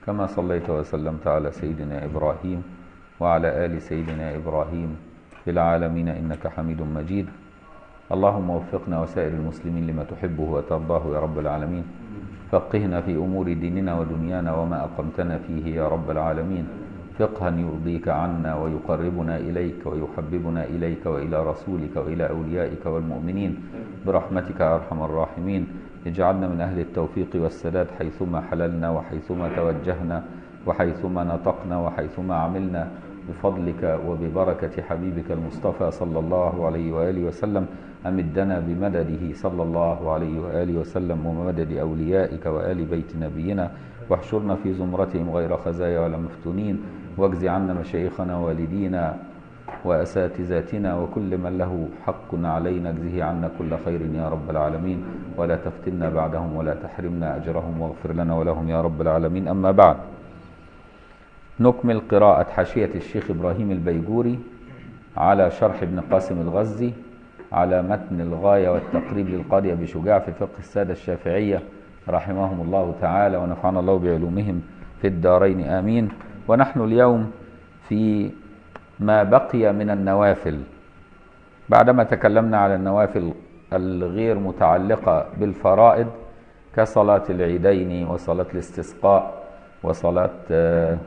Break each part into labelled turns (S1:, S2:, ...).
S1: كما صليت وسلمت على سيدنا إبراهيم وعلى آل سيدنا إبراهيم في العالمين إنك حميد مجيد اللهم وفقنا وسائر المسلمين لما تحبه وترضاه يا رب العالمين فقهنا في أمور ديننا ودنيانا وما أقمتنا فيه يا رب العالمين فقها يرضيك عنا ويقربنا إليك ويحببنا إليك وإلى رسولك وإلى أوليائك والمؤمنين برحمتك يا أرحم الراحمين اجعلنا من أهل التوفيق والسداد حيثما حللنا وحيثما توجهنا وحيثما نطقنا وحيثما عملنا بفضلك وببركة حبيبك المصطفى صلى الله عليه وآله وسلم أمدنا بمدده صلى الله عليه وآله وسلم ومدد أوليائك وآل بيت نبينا واحشرنا في زمرتهم غير خزايا ولا مفتونين واجز عنا مشايخنا والدينا وأساتذتنا وكل من له حق علينا اجزه عنا كل خير يا رب العالمين ولا تفتنا بعدهم ولا تحرمنا أجرهم واغفر لنا ولهم يا رب العالمين أما بعد نكمل قراءة حاشية الشيخ إبراهيم البيجوري على شرح ابن قاسم الغزي على متن الغاية والتقريب للقاضي أبي شجاع في فقه السادة الشافعية رحمهم الله تعالى ونفعنا الله بعلومهم في الدارين آمين ونحن اليوم في ما بقي من النوافل بعدما تكلمنا على النوافل الغير متعلقة بالفرائض كصلاة العيدين وصلاة الاستسقاء وصلاة آآ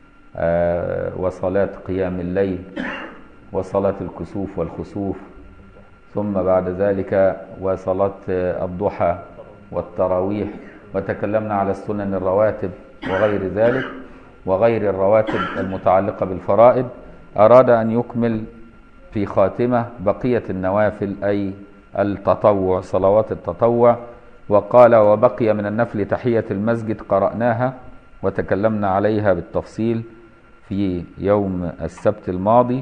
S1: آآ وصلاة قيام الليل وصلاة الكسوف والخسوف ثم بعد ذلك وصلاة الضحى والتراويح وتكلمنا على السنن الرواتب وغير ذلك وغير الرواتب المتعلقة بالفرائض أراد أن يكمل في خاتمة بقية النوافل أي التطوع صلوات التطوع وقال وبقي من النفل تحية المسجد قرأناها وتكلمنا عليها بالتفصيل في يوم السبت الماضي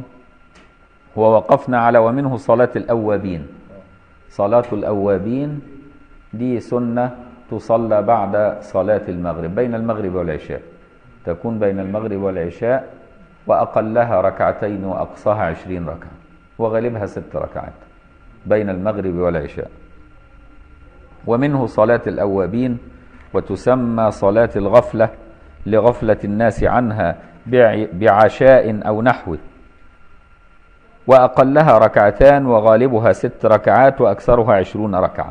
S1: ووقفنا على ومنه صلاة الأوابين صلاة الأوابين دي سنة تصلى بعد صلاة المغرب بين المغرب والعشاء تكون بين المغرب والعشاء وأقلها ركعتين وأقصاها عشرين ركعة وغالبها ست ركعات بين المغرب والعشاء ومنه صلاة الأوابين وتسمى صلاة الغفلة لغفلة الناس عنها بعشاء أو نحوه وأقلها ركعتان وغالبها ست ركعات وأكثرها عشرون ركعة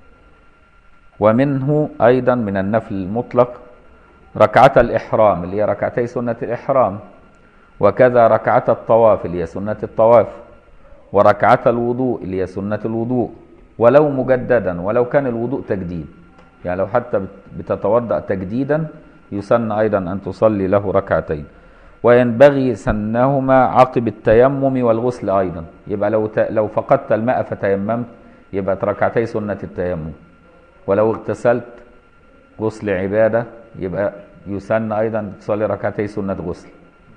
S1: ومنه أيضا من النفل المطلق ركعة الإحرام اللي هي ركعتي سنة الإحرام وكذا ركعة الطواف اللي هي سنة الطواف وركعة الوضوء اللي هي سنة الوضوء ولو مجددا ولو كان الوضوء تجديد يعني لو حتى بتتوضأ تجديدا يسن أيضا أن تصلي له ركعتين وينبغي سنهما عقب التيمم والغسل أيضا يبقى لو لو فقدت الماء فتيممت يبقى ركعتي سنة التيمم ولو اغتسلت غسل عبادة يبقى يسن أيضا تصلي ركعتي سنة غسل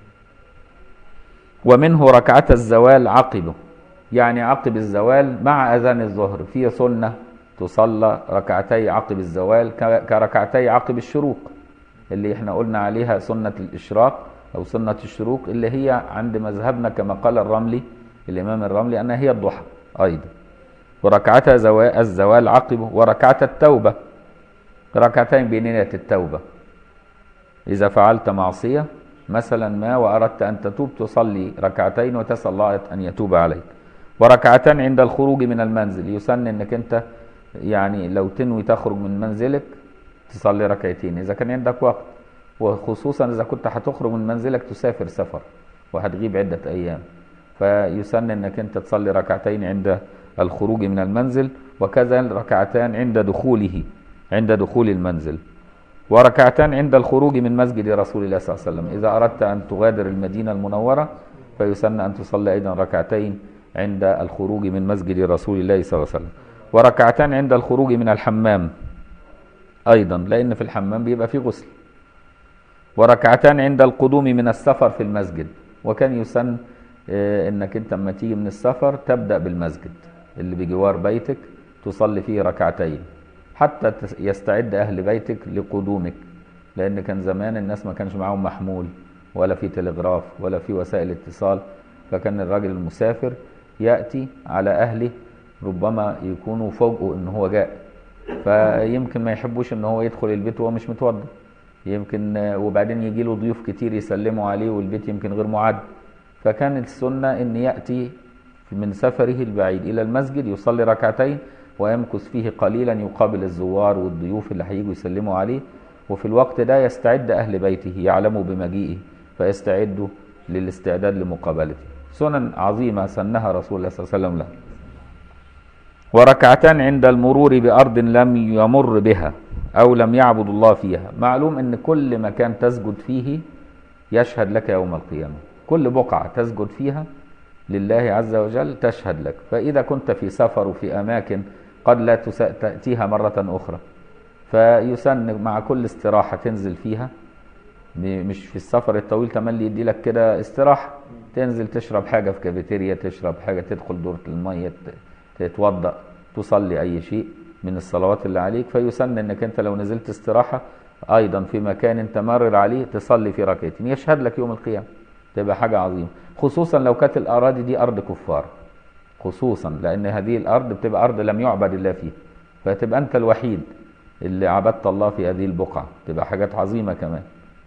S1: ومنه ركعة الزوال عقبه يعني عقب الزوال مع أذان الظهر في سنة تصلى ركعتي عقب الزوال كركعتي عقب الشروق اللي احنا قلنا عليها سنة الإشراق أو سنة الشروق اللي هي عند مذهبنا كما قال الرملي الإمام الرملي أنها هي الضحى أيضا وركعة الزوال عقبه وركعة التوبة ركعتين بنية التوبة إذا فعلت معصية مثلا ما وأردت أن تتوب تصلي ركعتين وتسأل الله أن يتوب عليك وركعتان عند الخروج من المنزل يسن أنك أنت يعني لو تنوي تخرج من منزلك تصلي ركعتين إذا كان عندك وقت وخصوصا إذا كنت هتخرج من منزلك تسافر سفر وهتغيب عدة أيام فيسن أنك أنت تصلي ركعتين عند الخروج من المنزل وكذا ركعتان عند دخوله عند دخول المنزل وركعتان عند الخروج من مسجد رسول الله صلى الله عليه وسلم إذا أردت أن تغادر المدينة المنورة فيسن أن تصلي أيضا ركعتين عند الخروج من مسجد رسول الله صلى الله عليه وسلم وركعتان عند الخروج من الحمام أيضا لأن في الحمام بيبقى فيه غسل وركعتان عند القدوم من السفر في المسجد وكان يسن انك انت لما تيجي من السفر تبدا بالمسجد اللي بجوار بيتك تصلي فيه ركعتين حتى يستعد اهل بيتك لقدومك لان كان زمان الناس ما كانش معاهم محمول ولا في تلغراف ولا في وسائل اتصال فكان الراجل المسافر ياتي على اهله ربما يكونوا فوجئوا ان هو جاء فيمكن ما يحبوش ان هو يدخل البيت وهو مش متوضا يمكن وبعدين يجي له ضيوف كتير يسلموا عليه والبيت يمكن غير معد فكان السنة ان يأتي من سفره البعيد الى المسجد يصلي ركعتين ويمكث فيه قليلا يقابل الزوار والضيوف اللي هيجوا يسلموا عليه وفي الوقت ده يستعد اهل بيته يعلموا بمجيئه فيستعدوا للاستعداد لمقابلته سنن عظيمة سنها رسول الله صلى الله عليه وسلم له وركعتان عند المرور بأرض لم يمر بها أو لم يعبد الله فيها معلوم أن كل مكان تسجد فيه يشهد لك يوم القيامة كل بقعة تسجد فيها لله عز وجل تشهد لك فإذا كنت في سفر وفي أماكن قد لا تأتيها مرة أخرى فيسن مع كل استراحة تنزل فيها مش في السفر الطويل تملي يدي لك كده استراحة تنزل تشرب حاجة في كافيتيريا تشرب حاجة تدخل دورة المية تتوضأ تصلي أي شيء من الصلوات اللي عليك فيسن انك انت لو نزلت استراحة ايضا في مكان انت مرر عليه تصلي في ركعتين يشهد لك يوم القيامة تبقى حاجة عظيمة خصوصا لو كانت الاراضي دي ارض كفار خصوصا لان هذه الارض بتبقى ارض لم يعبد الله فيها فتبقى انت الوحيد اللي عبدت الله في هذه البقعة تبقى حاجات عظيمة كمان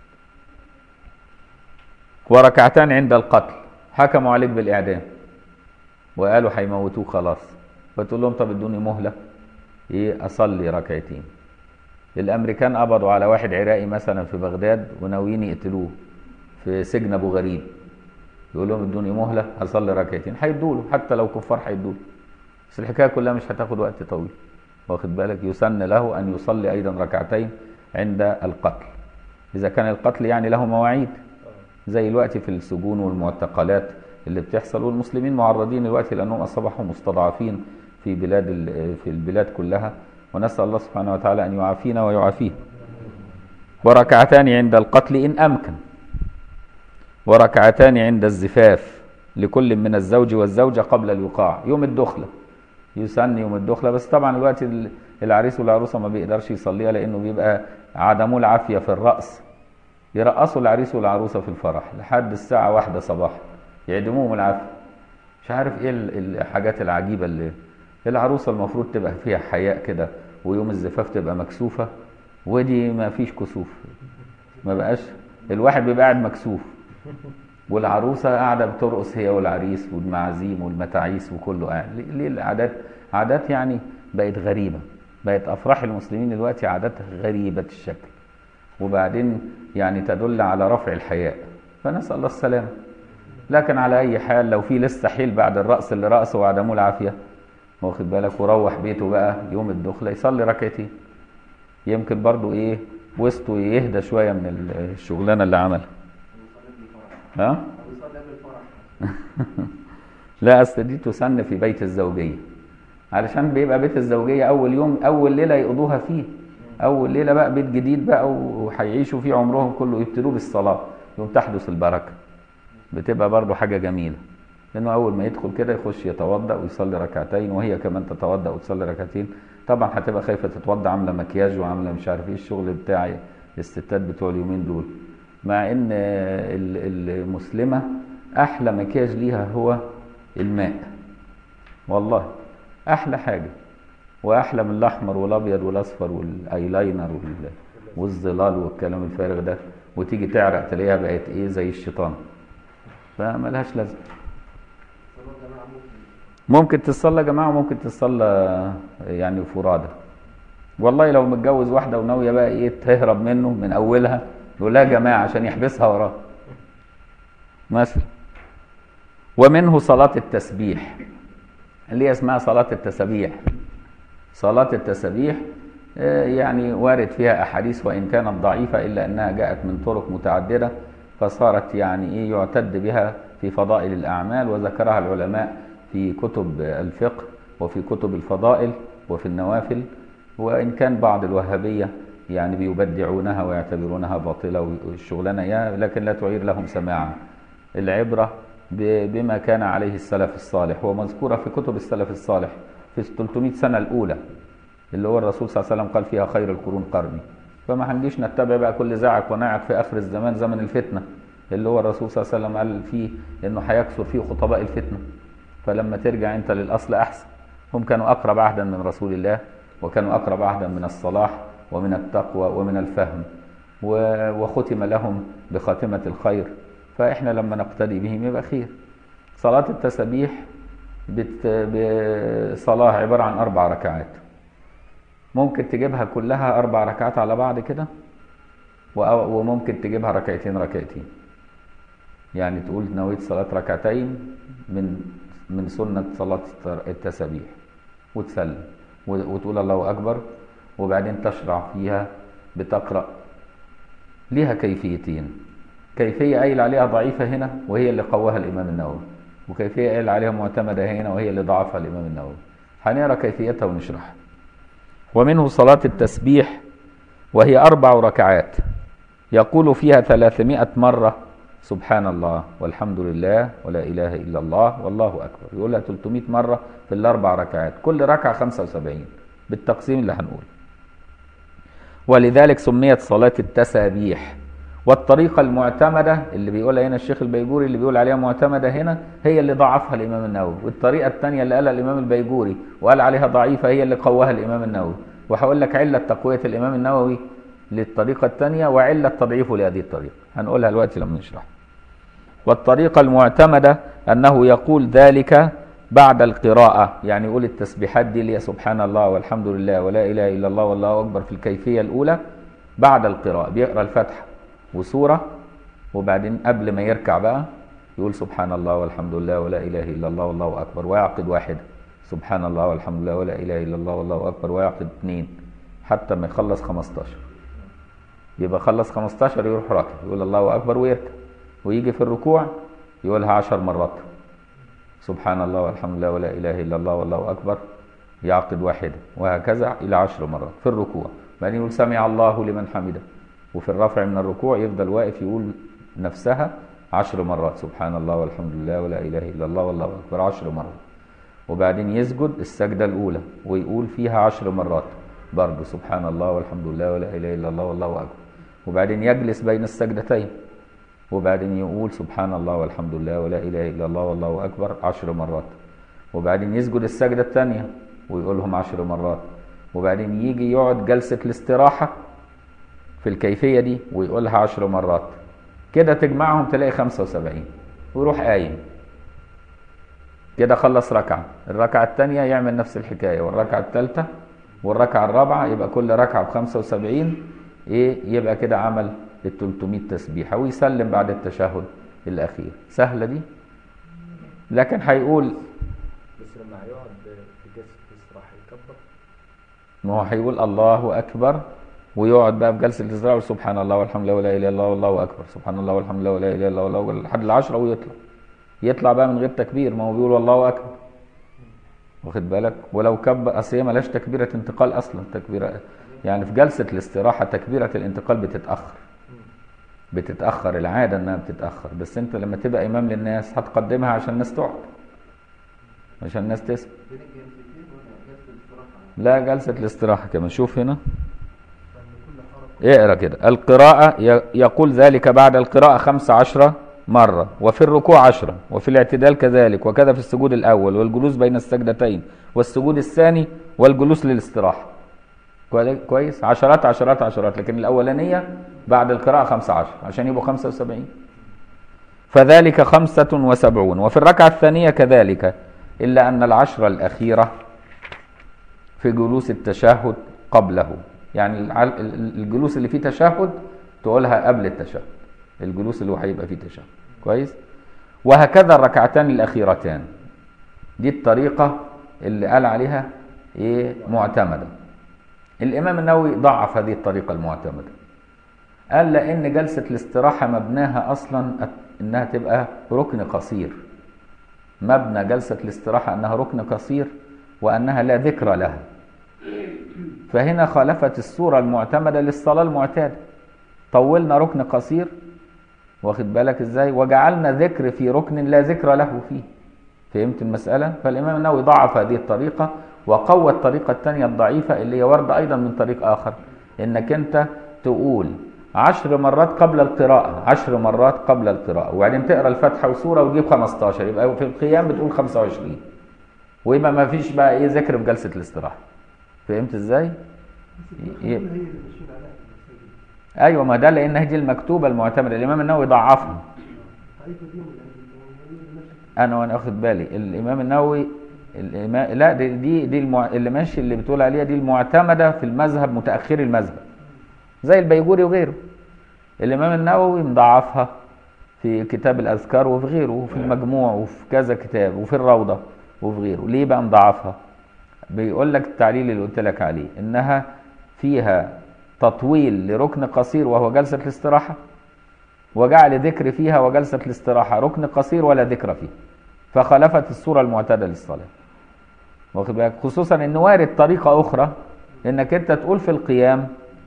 S1: وركعتان عند القتل حكموا عليك بالإعدام وقالوا هيموتوك خلاص فتقول لهم طب ادوني مهلة ايه أصلي ركعتين الأمريكان قبضوا على واحد عراقي مثلا في بغداد وناويين يقتلوه في سجن أبو غريب يقول لهم ادوني مهلة هصلي ركعتين هيدوا له حتى لو كفار هيدوا له بس الحكاية كلها مش هتاخد وقت طويل واخد بالك يسن له أن يصلي أيضا ركعتين عند القتل إذا كان القتل يعني له مواعيد زي الوقت في السجون والمعتقلات اللي بتحصل والمسلمين معرضين الوقت لأنهم أصبحوا مستضعفين في بلاد في البلاد كلها ونسأل الله سبحانه وتعالى أن يعافينا ويعافيه وركعتان عند القتل إن أمكن وركعتان عند الزفاف لكل من الزوج والزوجة قبل الوقاع يوم الدخلة يسن يوم الدخلة بس طبعا الوقت العريس والعروسة ما بيقدرش يصليها لأنه بيبقى عدمه العافية في الرأس يرقصوا العريس والعروسة في الفرح لحد الساعة واحدة صباحا يعدموهم العافية مش عارف ايه الحاجات العجيبة اللي العروسة المفروض تبقى فيها حياء كده ويوم الزفاف تبقى مكسوفة ودي ما فيش كسوف ما بقاش الواحد بيبقى قاعد مكسوف والعروسة قاعدة بترقص هي والعريس والمعازيم والمتاعيس وكله قاعد ليه العادات عادات يعني بقت غريبة بقت أفراح المسلمين دلوقتي عادات غريبة الشكل وبعدين يعني تدل على رفع الحياء فنسأل الله السلامة لكن على أي حال لو في لسه حيل بعد الرأس اللي رأسه وعدمه العافية واخد بالك وروح بيته بقى يوم الدخلة يصلي ركعتين يمكن برضو ايه وسطه يهدى شوية من الشغلانة اللي عملها ها؟ لا اصل دي تسن في بيت الزوجية علشان بيبقى بيت الزوجية أول يوم أول ليلة يقضوها فيه أول ليلة بقى بيت جديد بقى وهيعيشوا فيه عمرهم كله يبتدوا بالصلاة يوم تحدث البركة بتبقى برضو حاجة جميلة لأنه أول ما يدخل كده يخش يتوضأ ويصلي ركعتين وهي كمان تتوضأ وتصلي ركعتين طبعا هتبقى خايفة تتوضأ عاملة مكياج وعاملة مش عارف ايه الشغل بتاع الستات بتوع اليومين دول مع ان المسلمة أحلى مكياج ليها هو الماء والله أحلى حاجة واحلى من الاحمر والابيض والاصفر والايلاينر والظلال والكلام الفارغ ده وتيجي تعرق تلاقيها بقت ايه زي الشيطان فملهاش لازمه ممكن تصلى جماعه وممكن تصلى يعني فرادى والله لو متجوز واحده وناويه بقى ايه تهرب منه من اولها يقول لها جماعه عشان يحبسها وراه مثلا ومنه صلاه التسبيح اللي هي اسمها صلاه التسبيح صلاة التسبيح يعني وارد فيها أحاديث وإن كانت ضعيفة إلا أنها جاءت من طرق متعددة فصارت يعني إيه يعتد بها في فضائل الأعمال وذكرها العلماء في كتب الفقه وفي كتب الفضائل وفي النوافل وإن كان بعض الوهابية يعني بيبدعونها ويعتبرونها باطلة والشغلانة لكن لا تعير لهم سماعا العبرة بما كان عليه السلف الصالح ومذكورة في كتب السلف الصالح في 300 سنة الأولى اللي هو الرسول صلى الله عليه وسلم قال فيها خير القرون قرني فما هنجيش نتبع بقى كل زعق ونعق في آخر الزمان زمن الفتنة اللي هو الرسول صلى الله عليه وسلم قال فيه إنه هيكثر فيه خطباء الفتنة فلما ترجع أنت للأصل أحسن هم كانوا أقرب عهدا من رسول الله وكانوا أقرب عهدا من الصلاح ومن التقوى ومن الفهم و- وختم لهم بخاتمة الخير فإحنا لما نقتدي بهم يبقى خير صلاة التسابيح بت... بصلاة عبارة عن أربع ركعات ممكن تجيبها كلها أربع ركعات على بعض كده و- وممكن تجيبها ركعتين ركعتين يعني تقول نويت صلاة ركعتين من من سنة صلاة التسابيح وتسلم و- وتقول الله أكبر وبعدين تشرع فيها بتقرأ ليها كيفيتين كيفية قايل عليها ضعيفة هنا وهي اللي قواها الإمام النووي وكيفية قايل عليها معتمدة هنا وهي اللي ضعفها الإمام النووي هنقرا كيفيتها ونشرحها ومنه صلاة التسبيح وهي أربع ركعات يقول فيها ثلاثمائة مرة سبحان الله والحمد لله ولا إله إلا الله والله أكبر يقولها 300 مرة في الأربع ركعات كل ركعة 75 بالتقسيم اللي هنقول ولذلك سميت صلاة التسابيح والطريقة المعتمدة اللي بيقولها هنا الشيخ البيجوري اللي بيقول عليها معتمدة هنا هي اللي ضعفها الإمام النووي والطريقة الثانية اللي قالها الإمام البيجوري وقال عليها ضعيفة هي اللي قواها الإمام النووي وهقول لك علة تقوية الإمام النووي للطريقة الثانية وعلة تضعيفه لهذه الطريقة هنقولها دلوقتي لما نشرح والطريقة المعتمدة أنه يقول ذلك بعد القراءة يعني يقول التسبيحات دي اللي هي سبحان الله والحمد لله ولا إله إلا الله والله أكبر في الكيفية الأولى بعد القراءة بيقرأ الفاتحة وسورة وبعدين قبل ما يركع بقى يقول سبحان الله والحمد لله ولا إله إلا الله والله أكبر ويعقد واحدة سبحان الله والحمد لله ولا إله إلا الله والله أكبر ويعقد اثنين حتى ما يخلص 15 يبقى خلص 15 يروح راكع يقول الله أكبر ويركع ويجي في الركوع يقولها 10 مرات سبحان الله والحمد لله ولا إله إلا الله والله أكبر يعقد واحدة وهكذا إلى عشر مرات في الركوع بعدين يقول سمع الله لمن حمده وفي الرفع من الركوع يفضل واقف يقول نفسها عشر مرات سبحان الله والحمد لله ولا إله إلا الله والله أكبر عشر مرات وبعدين يسجد السجدة الأولى ويقول فيها عشر مرات برضه سبحان الله والحمد لله ولا إله إلا الله والله أكبر وبعدين يجلس بين السجدتين وبعدين يقول سبحان الله والحمد لله ولا إله إلا الله والله أكبر عشر مرات وبعدين يسجد السجدة الثانية ويقولهم عشر مرات وبعدين يجي يقعد جلسة الاستراحة في الكيفية دي ويقولها عشر مرات كده تجمعهم تلاقي خمسة وسبعين ويروح قايم كده خلص ركعة الركعة الثانية يعمل نفس الحكاية والركعة الثالثة والركعة الرابعة يبقى كل ركعة بخمسة وسبعين ايه يبقى كده عمل ال 300 تسبيحة ويسلم بعد التشهد الأخير سهلة دي لكن هيقول
S2: بس لما هيقعد في جلسة الاستراحة يكبر
S1: ما هو هيقول الله أكبر ويقعد بقى في جلسة الاستراحة يقول سبحان الله والحمد لله ولا إله إلا الله والله أكبر سبحان الله والحمد لله ولا إله إلا الله والله أكبر لحد العشرة ويطلع يطلع بقى من غير تكبير ما هو بيقول والله أكبر واخد بالك ولو كبر أصل هي ملاش تكبيرة انتقال أصلا تكبيرة يعني في جلسة الاستراحة تكبيرة الانتقال بتتأخر بتتأخر العادة انها بتتأخر بس انت لما تبقى امام للناس هتقدمها عشان الناس تقعد عشان الناس تسمع
S3: بين الجلستين ولا جلسة الاستراحة؟
S1: لا جلسة الاستراحة كمان شوف هنا
S2: لأن كل حركة
S1: اقرا كده القراءة ي- يقول ذلك بعد القراءة خمس عشرة مرة وفي الركوع عشرة وفي الاعتدال كذلك وكذا في السجود الأول والجلوس بين السجدتين والسجود الثاني والجلوس للاستراحة كوي- كويس عشرات عشرات عشرات لكن الأولانية بعد القراءة خمسة عشر عشان يبقوا خمسة وسبعين فذلك خمسة وسبعون وفي الركعة الثانية كذلك إلا أن العشرة الأخيرة في جلوس التشهد قبله يعني الع- ال- الجلوس اللي فيه تشهد تقولها قبل التشهد الجلوس اللي هو هيبقى فيه تشهد كويس وهكذا الركعتان الأخيرتان دي الطريقة اللي قال عليها ايه معتمدة الإمام النووي ضعف هذه الطريقة المعتمدة قال لأن جلسة الاستراحة مبناها أصلا أت- إنها تبقى ركن قصير مبنى جلسة الاستراحة أنها ركن قصير وأنها لا ذكر لها فهنا خالفت الصورة المعتمدة للصلاة المعتادة طولنا ركن قصير واخد بالك ازاي وجعلنا ذكر في ركن لا ذكر له فيه فهمت المسألة فالإمام النووي ضعف هذه الطريقة وقوى الطريقة الثانية الضعيفة اللي هي واردة أيضا من طريق آخر إنك أنت تقول عشر مرات قبل القراءة عشر مرات قبل القراءة وبعدين تقرأ الفاتحة وسورة وتجيب 15 يبقى في القيام بتقول 25 ويبقى ما فيش بقى ايه ذكر في جلسة الاستراحة فهمت ازاي؟ ي-
S3: هي اللي ماشيين عليها في المساجد
S1: ايوه ما ده لان دي المكتوبه المعتمده الامام النووي ضعفها انا وانا واخد بالي الامام النووي الإمام لا دي دي, دي المع... اللي ماشي اللي بتقول عليها دي المعتمده في المذهب متاخري المذهب زي البيجوري وغيره الامام النووي مضعفها في كتاب الاذكار وفي غيره وفي المجموع وفي كذا كتاب وفي الروضه وفي غيره ليه بقى مضعفها بيقول لك التعليل اللي قلت لك عليه انها فيها تطويل لركن قصير وهو جلسه الاستراحه وجعل ذكر فيها وجلسه الاستراحه ركن قصير ولا ذكر فيه فخالفت الصوره المعتاده للصلاه واخد بالك خصوصا ان وارد طريقه اخرى انك انت تقول في القيام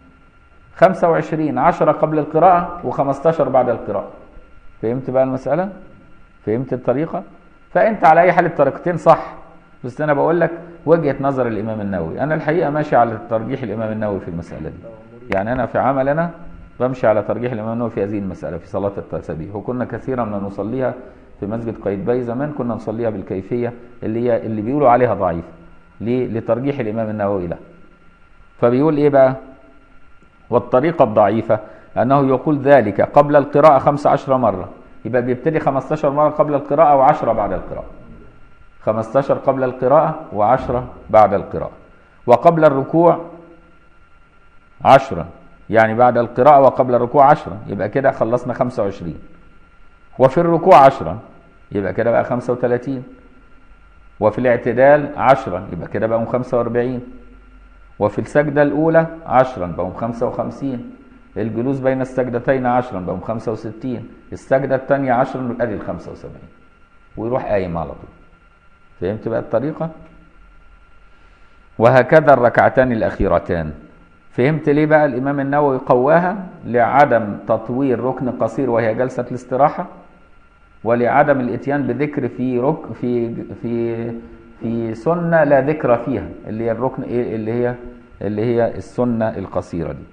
S1: 25 10 قبل القراءه و15 بعد القراءه فهمت بقى المساله فهمت الطريقه فانت على اي حال الطريقتين صح بس انا بقول لك وجهه نظر الامام النووي انا الحقيقه ماشي على ترجيح الامام النووي في المساله دي يعني انا في عملنا بمشي على ترجيح الامام النووي في هذه المساله في صلاه التسابيح وكنا كثيرا ما نصليها في مسجد قايتباي زمان كنا نصليها بالكيفيه اللي هي اللي بيقولوا عليها ضعيفه ليه لترجيح الامام النووي لها فبيقول ايه بقى والطريقه الضعيفه انه يقول ذلك قبل القراءه 15 مره يبقى بيبتدي 15 مره قبل القراءه و10 بعد القراءه 15 قبل القراءة و10 بعد القراءة وقبل الركوع 10 يعني بعد القراءة وقبل الركوع 10 يبقى كده خلصنا 25 وفي الركوع 10 يبقى كده بقى 35 وفي الاعتدال 10 يبقى كده بقوا 45 وفي السجدة الأولى 10 بقوا 55 الجلوس بين السجدتين 10 بقوا 65 السجدة الثانية 10 ادي ال 75 ويروح قايم على طول فهمت بقى الطريقة وهكذا الركعتان الأخيرتان فهمت ليه بقى الإمام النووي قواها لعدم تطوير ركن قصير وهي جلسة الاستراحة ولعدم الاتيان بذكر في رك في في في سنة لا ذكر فيها اللي هي الركن ايه اللي هي اللي هي السنة القصيرة دي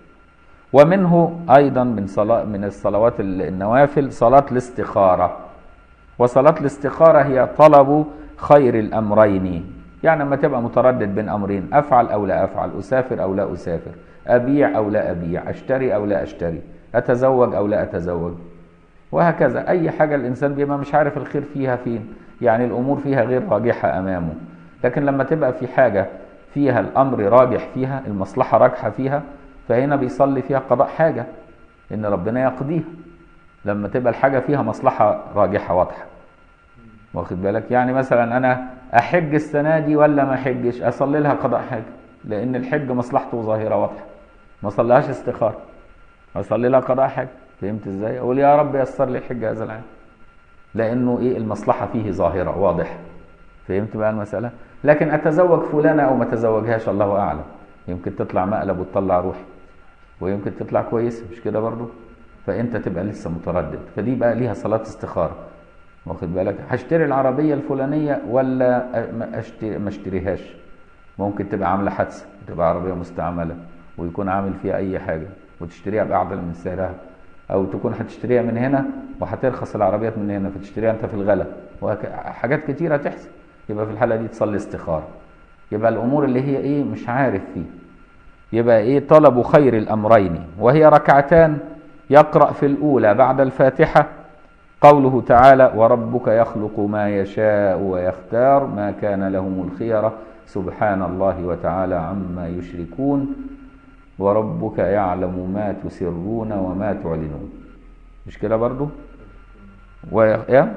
S1: ومنه أيضا من صلاة من الصلوات النوافل صلاة الاستخارة وصلاة الاستخارة هي طلب خير الأمرين يعني لما تبقى متردد بين أمرين أفعل أو لا أفعل أسافر أو لا أسافر أبيع أو لا أبيع أشتري أو لا أشتري أتزوج أو لا أتزوج وهكذا أي حاجة الإنسان بيبقى مش عارف الخير فيها فين يعني الأمور فيها غير راجحة أمامه لكن لما تبقى في حاجة فيها الأمر راجح فيها المصلحة راجحة فيها فهنا بيصلي فيها قضاء حاجة إن ربنا يقضيها لما تبقى الحاجة فيها مصلحة راجحة واضحة واخد بالك يعني مثلا انا احج السنه دي ولا ما احجش اصلي لها قضاء حاجه لان الحج مصلحته ظاهره واضحه ما صليهاش استخاره اصلي لها قضاء حاجه فهمت ازاي اقول يا رب يسر لي الحج هذا العام لانه ايه المصلحه فيه ظاهره واضحه فهمت بقى المساله لكن اتزوج فلانه او ما اتزوجهاش الله اعلم يمكن تطلع مقلب وتطلع روحي ويمكن تطلع كويسه مش كده برضو فانت تبقى لسه متردد فدي بقى ليها صلاه استخاره واخد بالك هشتري العربية الفلانية ولا ما اشتري ما اشتريهاش ممكن تبقى عاملة حادثة تبقى عربية مستعملة ويكون عامل فيها أي حاجة وتشتريها بأعلى من سعرها أو تكون هتشتريها من هنا وهترخص العربيات من هنا فتشتريها أنت في الغلا وحاجات كتيرة تحصل يبقى في الحالة دي تصلي استخارة يبقى الأمور اللي هي إيه مش عارف فيه يبقى إيه طلب خير الأمرين وهي ركعتان يقرأ في الأولى بعد الفاتحة قوله تعالى وربك يخلق ما يشاء ويختار ما كان لهم الخيرة سبحان الله وتعالى عما يشركون وربك يعلم ما تسرون وما تعلنون مش كده برضو و... يا؟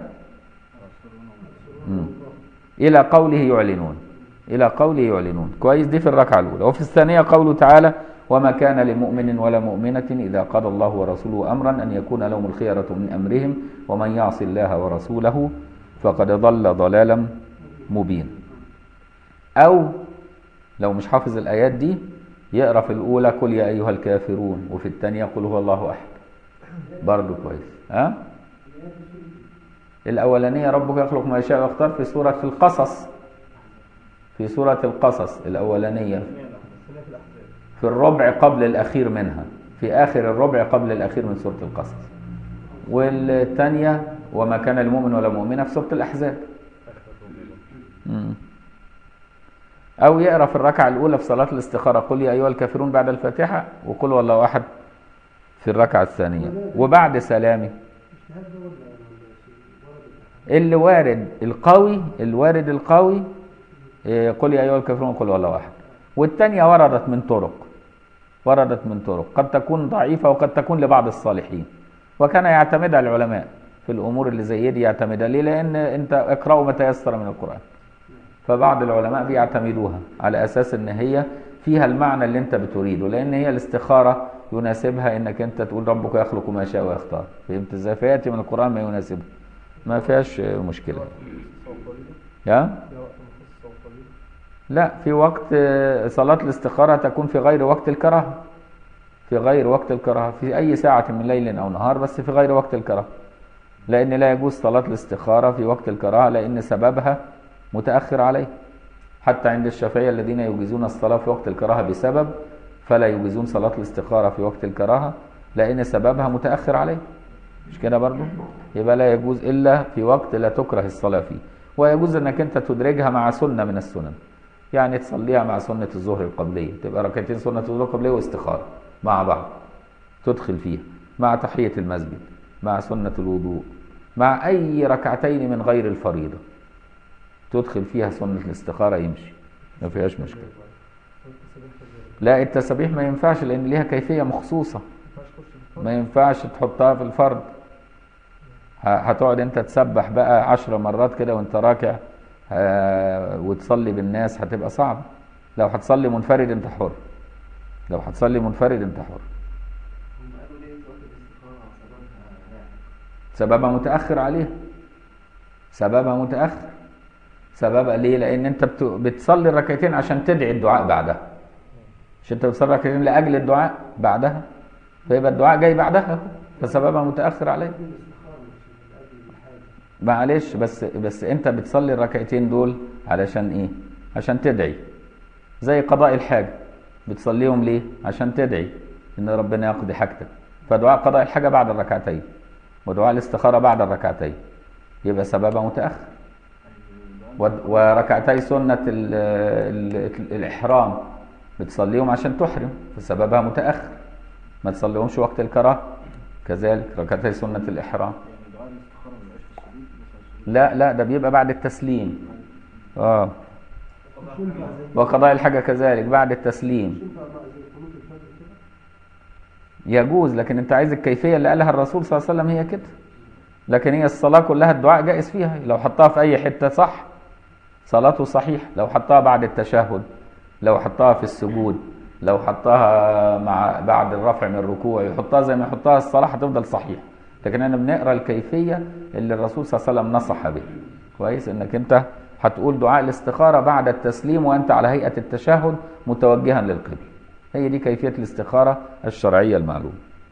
S1: مم. إلى قوله يعلنون إلى قوله يعلنون كويس دي في الركعة الأولى وفي الثانية قوله تعالى وما كان لمؤمن ولا مؤمنة إذا قضى الله ورسوله أمرا أن يكون لهم الخيرة من أمرهم ومن يعص الله ورسوله فقد ضل ضلالا مبين أو لو مش حافظ الآيات دي يقرأ في الأولى قل يا أيها الكافرون وفي الثانية قل هو الله أحد برضه كويس ها أه؟ الأولانية ربك يخلق ما يشاء ويختار في سورة القصص في سورة القصص الأولانية في الربع قبل الأخير منها في آخر الربع قبل الأخير من سورة القصص والثانية وما كان المؤمن ولا مؤمنة في سورة الأحزاب مم. أو يقرأ في الركعة الأولى في صلاة الاستخارة قل يا أيها الكافرون بعد الفاتحة وقل والله أحد في الركعة الثانية وبعد سلامه
S4: اجتهاد ده ولا ولا ورد الأحاديث؟
S1: اللي وارد القوي الوارد القوي إيه، قل يا ايها الكافرون قل والله واحد والثانيه وردت من طرق وردت من طرق قد تكون ضعيفه وقد تكون لبعض الصالحين وكان يعتمدها العلماء في الامور اللي زي دي يعتمدها ليه لان انت اقرأوا ما تيسر من القران فبعض العلماء بيعتمدوها على اساس ان هي فيها المعنى اللي انت بتريده لان هي الاستخاره يناسبها انك انت تقول ربك يخلق ما يشاء ويختار فهمت ازاي فياتي من القران ما يناسبه ما فيهاش مشكله يا
S2: ده وقت مخصص أو طويل
S1: لا في وقت آه، صلاة الاستخارة تكون في غير وقت الكراهة في غير وقت الكراهة في أي ساعة من ليل أو نهار بس في غير وقت الكراهة لأن لا يجوز صلاة الاستخارة في وقت الكراهة لأن سببها متأخر عليه حتى عند الشافعية الذين يجيزون الصلاة في وقت الكراهة بسبب فلا يجيزون صلاة الاستخارة في وقت الكراهة لأن سببها متأخر عليه مش كده برضو يبقى لا يجوز إلا في وقت لا تكره الصلاة فيه ويجوز أنك أنت تدرجها مع سنة من السنن يعني تصليها مع سنة الظهر القبلية تبقى ركعتين سنة الظهر القبلية واستخارة مع بعض تدخل فيها مع تحية المسجد مع سنة الوضوء مع أي ركعتين من غير الفريضة تدخل فيها سنة الاستخارة يمشي ما فيهاش مشكلة
S2: والتسبيح كذلك
S1: لا التسابيح ما ينفعش لأن ليها كيفية مخصوصة
S2: ما ينفعش تخش في الفرض
S1: ما ينفعش تحطها في الفرض ه- هتقعد انت تسبح بقى عشر مرات كده وانت راكع آه، وتصلي بالناس هتبقى صعب لو هتصلي منفرد انت حر لو هتصلي منفرد انت حر
S3: هم قالوا ليه وقت الاستخارة سببها لاحق
S1: سببها متأخر عليها سببها متأخر سببها ليه لأن أنت بت- بتصلي الركعتين عشان تدعي الدعاء بعدها مش أنت بتصلي الركعتين لأجل الدعاء بعدها فيبقى الدعاء جاي بعدها فسببها متأخر عليه
S4: الاستخارة مش من أجل الحاجة
S1: معلش بس بس أنت بتصلي الركعتين دول علشان إيه؟ عشان تدعي زي قضاء الحاجة بتصليهم ليه؟ عشان تدعي إن ربنا يقضي حاجتك فدعاء قضاء الحاجة بعد الركعتين ودعاء الاستخارة بعد الركعتين يبقى سببها متأخر ود- وركعتي سنة ال ال الإحرام بتصليهم عشان تحرم فسببها متأخر ما تصليهمش وقت الكراهة كذلك ركعتي سنة الإحرام
S2: يعني دعاء الاستخارة ما يبقاش في السجود مثلا السجود
S1: لا لا ده بيبقى بعد التسليم اه
S4: مش ينفع زي
S1: وقضاء الحاجة كذلك بعد التسليم
S4: مش ينفع بقى زي قنوت الفجر كده
S1: يجوز لكن انت عايز الكيفية اللي قالها الرسول صلى الله عليه وسلم هي كده لكن هي الصلاة كلها الدعاء جائز فيها لو حطها في أي حتة صح صلاته صحيح لو حطها بعد التشهد لو حطها في السجود لو حطها مع بعد الرفع من الركوع يحطها زي ما يحطها الصلاة هتفضل صحيح لكن انا بنقرا الكيفية اللي الرسول صلى الله عليه وسلم نصح بها كويس انك انت هتقول دعاء الاستخارة بعد التسليم وانت على هيئة التشهد متوجها للقبل هي دي كيفية الاستخارة الشرعية المعلومة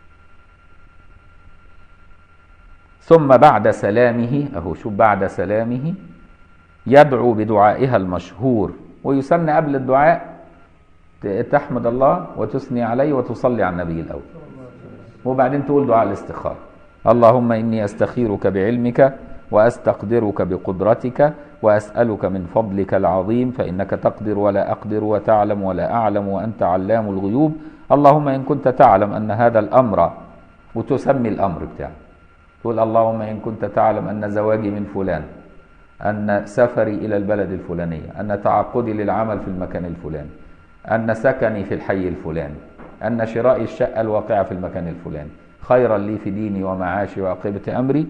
S1: ثم بعد سلامه اهو شوف بعد سلامه يدعو بدعائها المشهور ويسن قبل الدعاء ت- تحمد الله وتثني عليه وتصلي على النبي الاول وبعدين تقول دعاء الاستخارة اللهم إني أستخيرك بعلمك وأستقدرك بقدرتك وأسألك من فضلك العظيم فإنك تقدر ولا أقدر وتعلم ولا أعلم وأنت علام الغيوب اللهم إن كنت تعلم أن هذا الأمر وتسمي الأمر بتاعك تقول اللهم إن كنت تعلم أن زواجي من فلان أن سفري إلى البلد الفلانية أن تعاقدي للعمل في المكان الفلاني أن سكني في الحي الفلاني أن شرائي الشقة الواقعة في المكان الفلاني خيرا لي في ديني ومعاشي وعاقبة أمري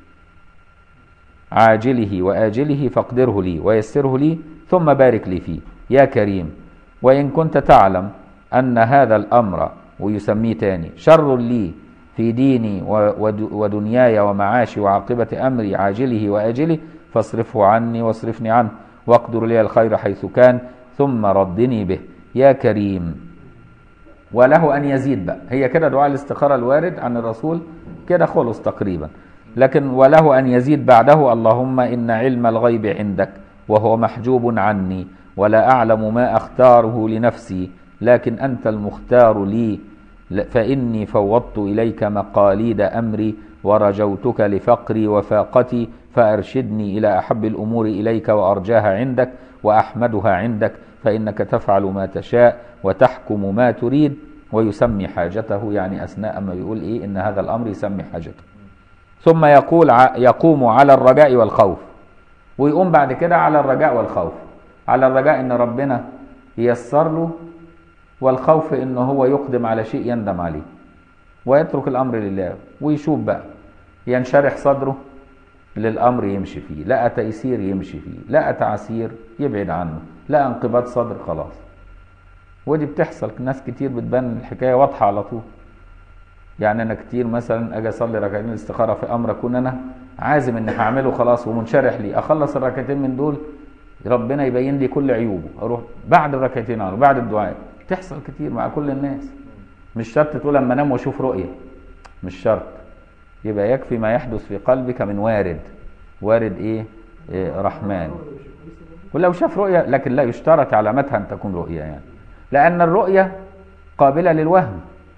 S1: عاجله وآجله فاقدره لي ويسره لي ثم بارك لي فيه يا كريم وإن كنت تعلم أن هذا الأمر ويسميه تاني شر لي في ديني و- ود- ودنياي ومعاشي وعاقبة أمري عاجله وآجله فاصرفه عني واصرفني عنه واقدر لي الخير حيث كان ثم ردني به يا كريم وله أن يزيد بقى هي كده دعاء الاستخارة الوارد عن الرسول كده خلص تقريبا لكن وله أن يزيد بعده اللهم إن علم الغيب عندك وهو محجوب عني ولا أعلم ما أختاره لنفسي لكن أنت المختار لي ل- فإني فوضت إليك مقاليد أمري ورجوتك لفقري وفاقتي فأرشدني إلى أحب الأمور إليك وأرجاها عندك وأحمدها عندك فإنك تفعل ما تشاء وتحكم ما تريد ويسمي حاجته يعني أثناء ما يقول إيه إن هذا الأمر يسمي حاجته ثم يقول ع- يقوم على الرجاء والخوف ويقوم بعد كده على الرجاء والخوف على الرجاء إن ربنا ييسر له والخوف إن هو يقدم على شيء يندم عليه ويترك الأمر لله ويشوف بقى ينشرح صدره للأمر يمشي فيه لقى تيسير يمشي فيه لقى تعسير يبعد عنه لقى انقباض صدر خلاص ودي بتحصل ناس كتير بتبان الحكاية واضحة على طول يعني أنا كتير مثلا أجي أصلي ركعتين الاستخارة في أمر أكون أنا عازم إني هعمله خلاص ومنشرح لي أخلص الركعتين من دول ربنا يبين لي كل عيوبه أروح بعد الركعتين على بعد الدعاء تحصل كتير مع كل الناس مش شرط تقول لما انام واشوف رؤيه مش شرط يبقى يكفي ما يحدث في قلبك من وارد وارد ايه, إيه رحمن ولو شاف رؤيه لكن لا يشترط علامتها ان تكون رؤيه يعني لان الرؤيه قابله للوهم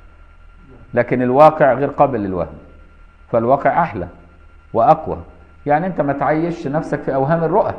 S1: لكن الواقع غير قابل للوهم فالواقع احلى واقوى يعني انت ما تعيش نفسك في اوهام الرؤى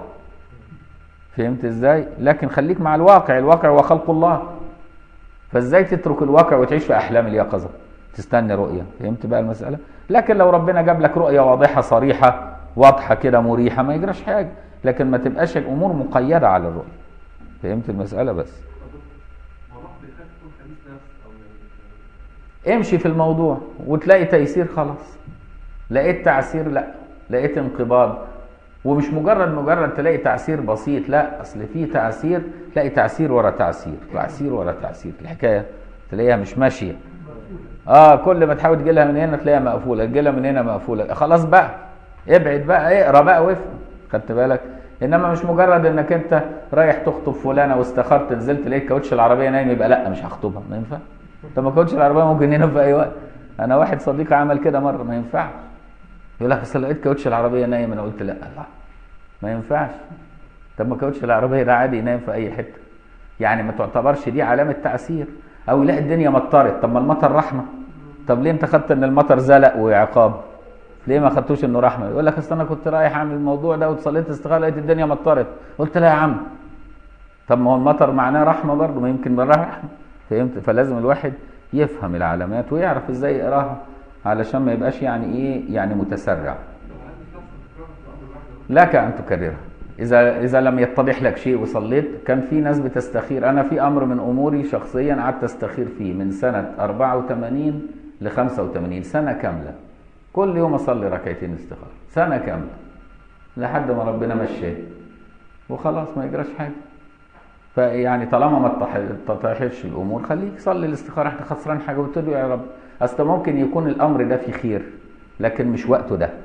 S1: فهمت ازاي لكن خليك مع الواقع الواقع هو خلق الله فازاي تترك الواقع وتعيش في احلام اليقظه تستنى رؤيه فهمت بقى المساله لكن لو ربنا جاب لك رؤيه واضحه صريحه واضحه كده مريحه ما يجراش حاجه لكن ما تبقاش الامور مقيده على الرؤيه فهمت المساله بس
S3: والله بيخاف يكون خبيث نفس او يعني
S1: امشي في الموضوع وتلاقي تيسير خلاص لقيت تعسير لا لقيت انقباض ومش مجرد مجرد تلاقي تعسير بسيط لا اصل في تعسير تلاقي تعسير ورا تعسير تعسير ورا تعسير الحكايه تلاقيها مش ماشيه اه كل ما تحاول تجيلها من هنا تلاقيها مقفوله تجيلها من هنا مقفوله خلاص بقى ابعد بقى اقرا بقى وافهم خدت بالك انما مش مجرد انك انت رايح تخطب فلانه واستخرت نزلت لقيت كاوتش العربيه نايم يبقى لا مش هخطبها ما ينفع طب ما كاوتش العربيه ممكن ينام في اي وقت انا واحد صديقي عمل كده مره ما ينفعش يقول لك اصل لقيت كاوتش العربيه نايم انا قلت لا لا ما ينفعش طب ما كاوتش العربيه ده عادي ينام في اي حته يعني ما تعتبرش دي علامه تعسير او يلاقي الدنيا مطرت طب ما المطر رحمه طب ليه انت خدت ان المطر زلق وعقاب ليه ما خدتوش انه رحمه يقول لك اصل انا كنت رايح اعمل الموضوع ده وصليت استخاره لقيت الدنيا مطرت قلت لا يا عم طب ما هو المطر معناه رحمه برضه ما يمكن من رحمه فهمت فلازم الواحد يفهم العلامات ويعرف ازاي يقراها علشان ما يبقاش يعني ايه يعني متسرع
S3: لو حد مش نفسه تكرار في الامر
S1: لك
S3: الواحد
S1: ان تكررها اذا اذا لم يتضح لك شيء وصليت كان في ناس بتستخير انا في امر من اموري شخصيا قعدت استخير فيه من سنه 84 ل 85 سنه كامله كل يوم اصلي ركعتين استخاره سنه كامله لحد ما ربنا مشاه وخلاص ما يجراش حاجه فيعني طالما ما اتضح- اتضحتش الامور خليك صلي الاستخاره انت خسران حاجه وتقول له يا رب اصل ممكن يكون الامر ده فيه خير لكن مش وقته ده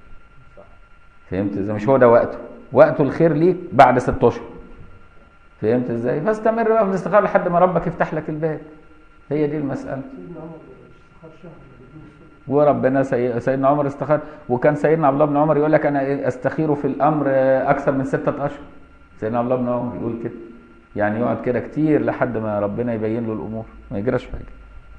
S1: فهمت ازاي مش هو ده وقته وقته الخير ليك بعد ست اشهر فهمت ازاي فاستمر بقى في الاستخاره لحد ما ربك يفتح لك الباب هي دي المساله
S4: سيدنا عمر استخار شهر بدون صدق.
S1: وربنا سي... سيدنا عمر استخار وكان سيدنا عبد الله بن عمر يقول لك انا استخيره في الامر اكثر من ستة اشهر سيدنا عبد الله بن عمر يقول كده يعني يقعد كده كتير لحد ما ربنا يبين له الامور ما يجراش حاجه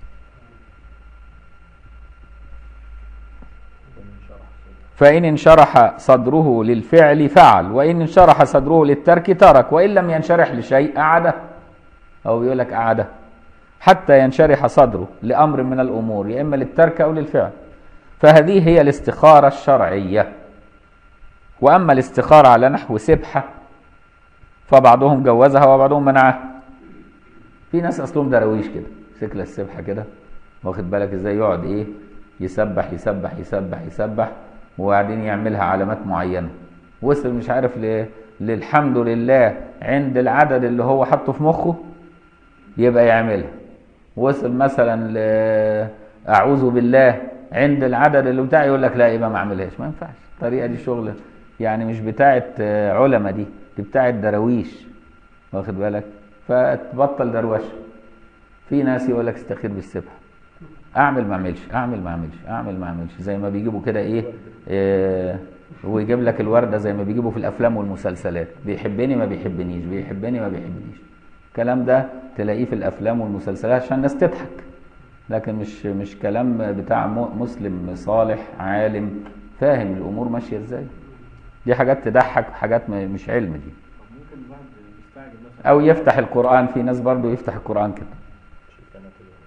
S2: ومن شرح صدره.
S1: فإن انشرح صدره للفعل فعل وإن انشرح صدره للترك ترك وإن لم ينشرح لشيء أعده أو يقول لك أعده حتى ينشرح صدره لأمر من الأمور يا إما للترك أو للفعل فهذه هي الاستخارة الشرعية وأما الاستخارة على نحو سبحة فبعضهم جوزها وبعضهم منعها في ناس أصلهم درويش كده سكلة السبحة كده واخد بالك ازاي يقعد ايه يسبح يسبح يسبح يسبح وبعدين يعملها علامات معينة وصل مش عارف ل... للحمد لله عند العدد اللي هو حاطه في مخه يبقى يعملها وصل مثلا ل... اعوذ بالله عند العدد اللي بتاع يقول لك لا يبقى ما اعملهاش ما ينفعش الطريقه دي شغل يعني مش بتاعه آه، علماء دي دي بتاعه دراويش واخد بالك فتبطل دروشه في ناس يقول لك استخير بالسبحه اعمل ما اعملش اعمل ما اعملش اعمل ما اعملش زي ما بيجيبوا كده ايه, إيه ويجيب لك الورده زي ما بيجيبوا في الافلام والمسلسلات بيحبني ما بيحبنيش بيحبني ما بيحبنيش الكلام ده تلاقيه في الافلام والمسلسلات عشان الناس تضحك لكن مش مش كلام بتاع م- مسلم صالح عالم فاهم الامور ماشيه ازاي دي حاجات تضحك حاجات م- مش علم دي
S3: طب ممكن الواحد يستعجل مثلا
S1: او يفتح القران في ناس برضو يفتح القران كده
S2: شوف أنا كده.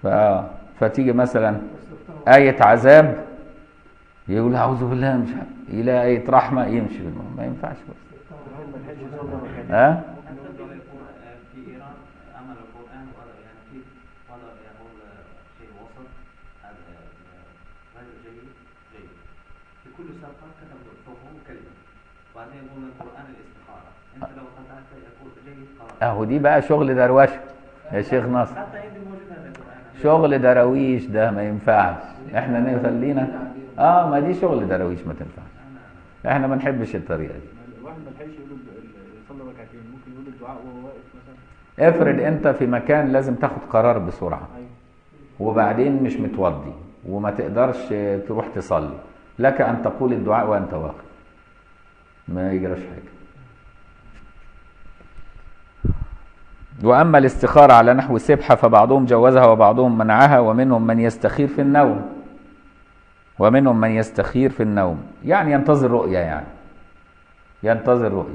S1: ف- فتيجي مثلا آية عذاب يقول أعوذ بالله مش عارف يلاقي آية رحمة يمشي بالموضوع. ما ينفعش بس
S2: ما لحقش يصلي ركعتين.
S1: ها
S5: في ايران عمل القران وضع يعني كيف وضع يعني هو شيء وسط هذا غير جيد جيد في كل صفحه كتب فوقه كلمه وبعدين يقول القران الاستخاره انت لو قطعت يقول جيد قرأ
S1: اهو دي بقى شغل دروشه يا شيخ ناصر
S5: حتى عندي موجود هذا القران
S1: شغل دراويش ده ما ينفعش احنا نخلينا اه ما دي شغل دراويش ما تنفعش احنا ما نحبش الطريقه دي
S2: الواحد ما لحقش يقول ال- ال- يصلي ركعتين ممكن يقول الدعاء وهو واقف مثلا
S1: افرض انت في مكان لازم تاخد قرار بسرعه
S2: ايوه
S1: وبعدين مش متوضي وما تقدرش تروح تصلي لك ان تقول الدعاء وانت واقف ما يجراش حاجه واما الاستخاره على نحو السبحه فبعضهم جوزها وبعضهم منعها ومنهم من يستخير في النوم ومنهم من يستخير في النوم يعني ينتظر رؤيه يعني ينتظر رؤيه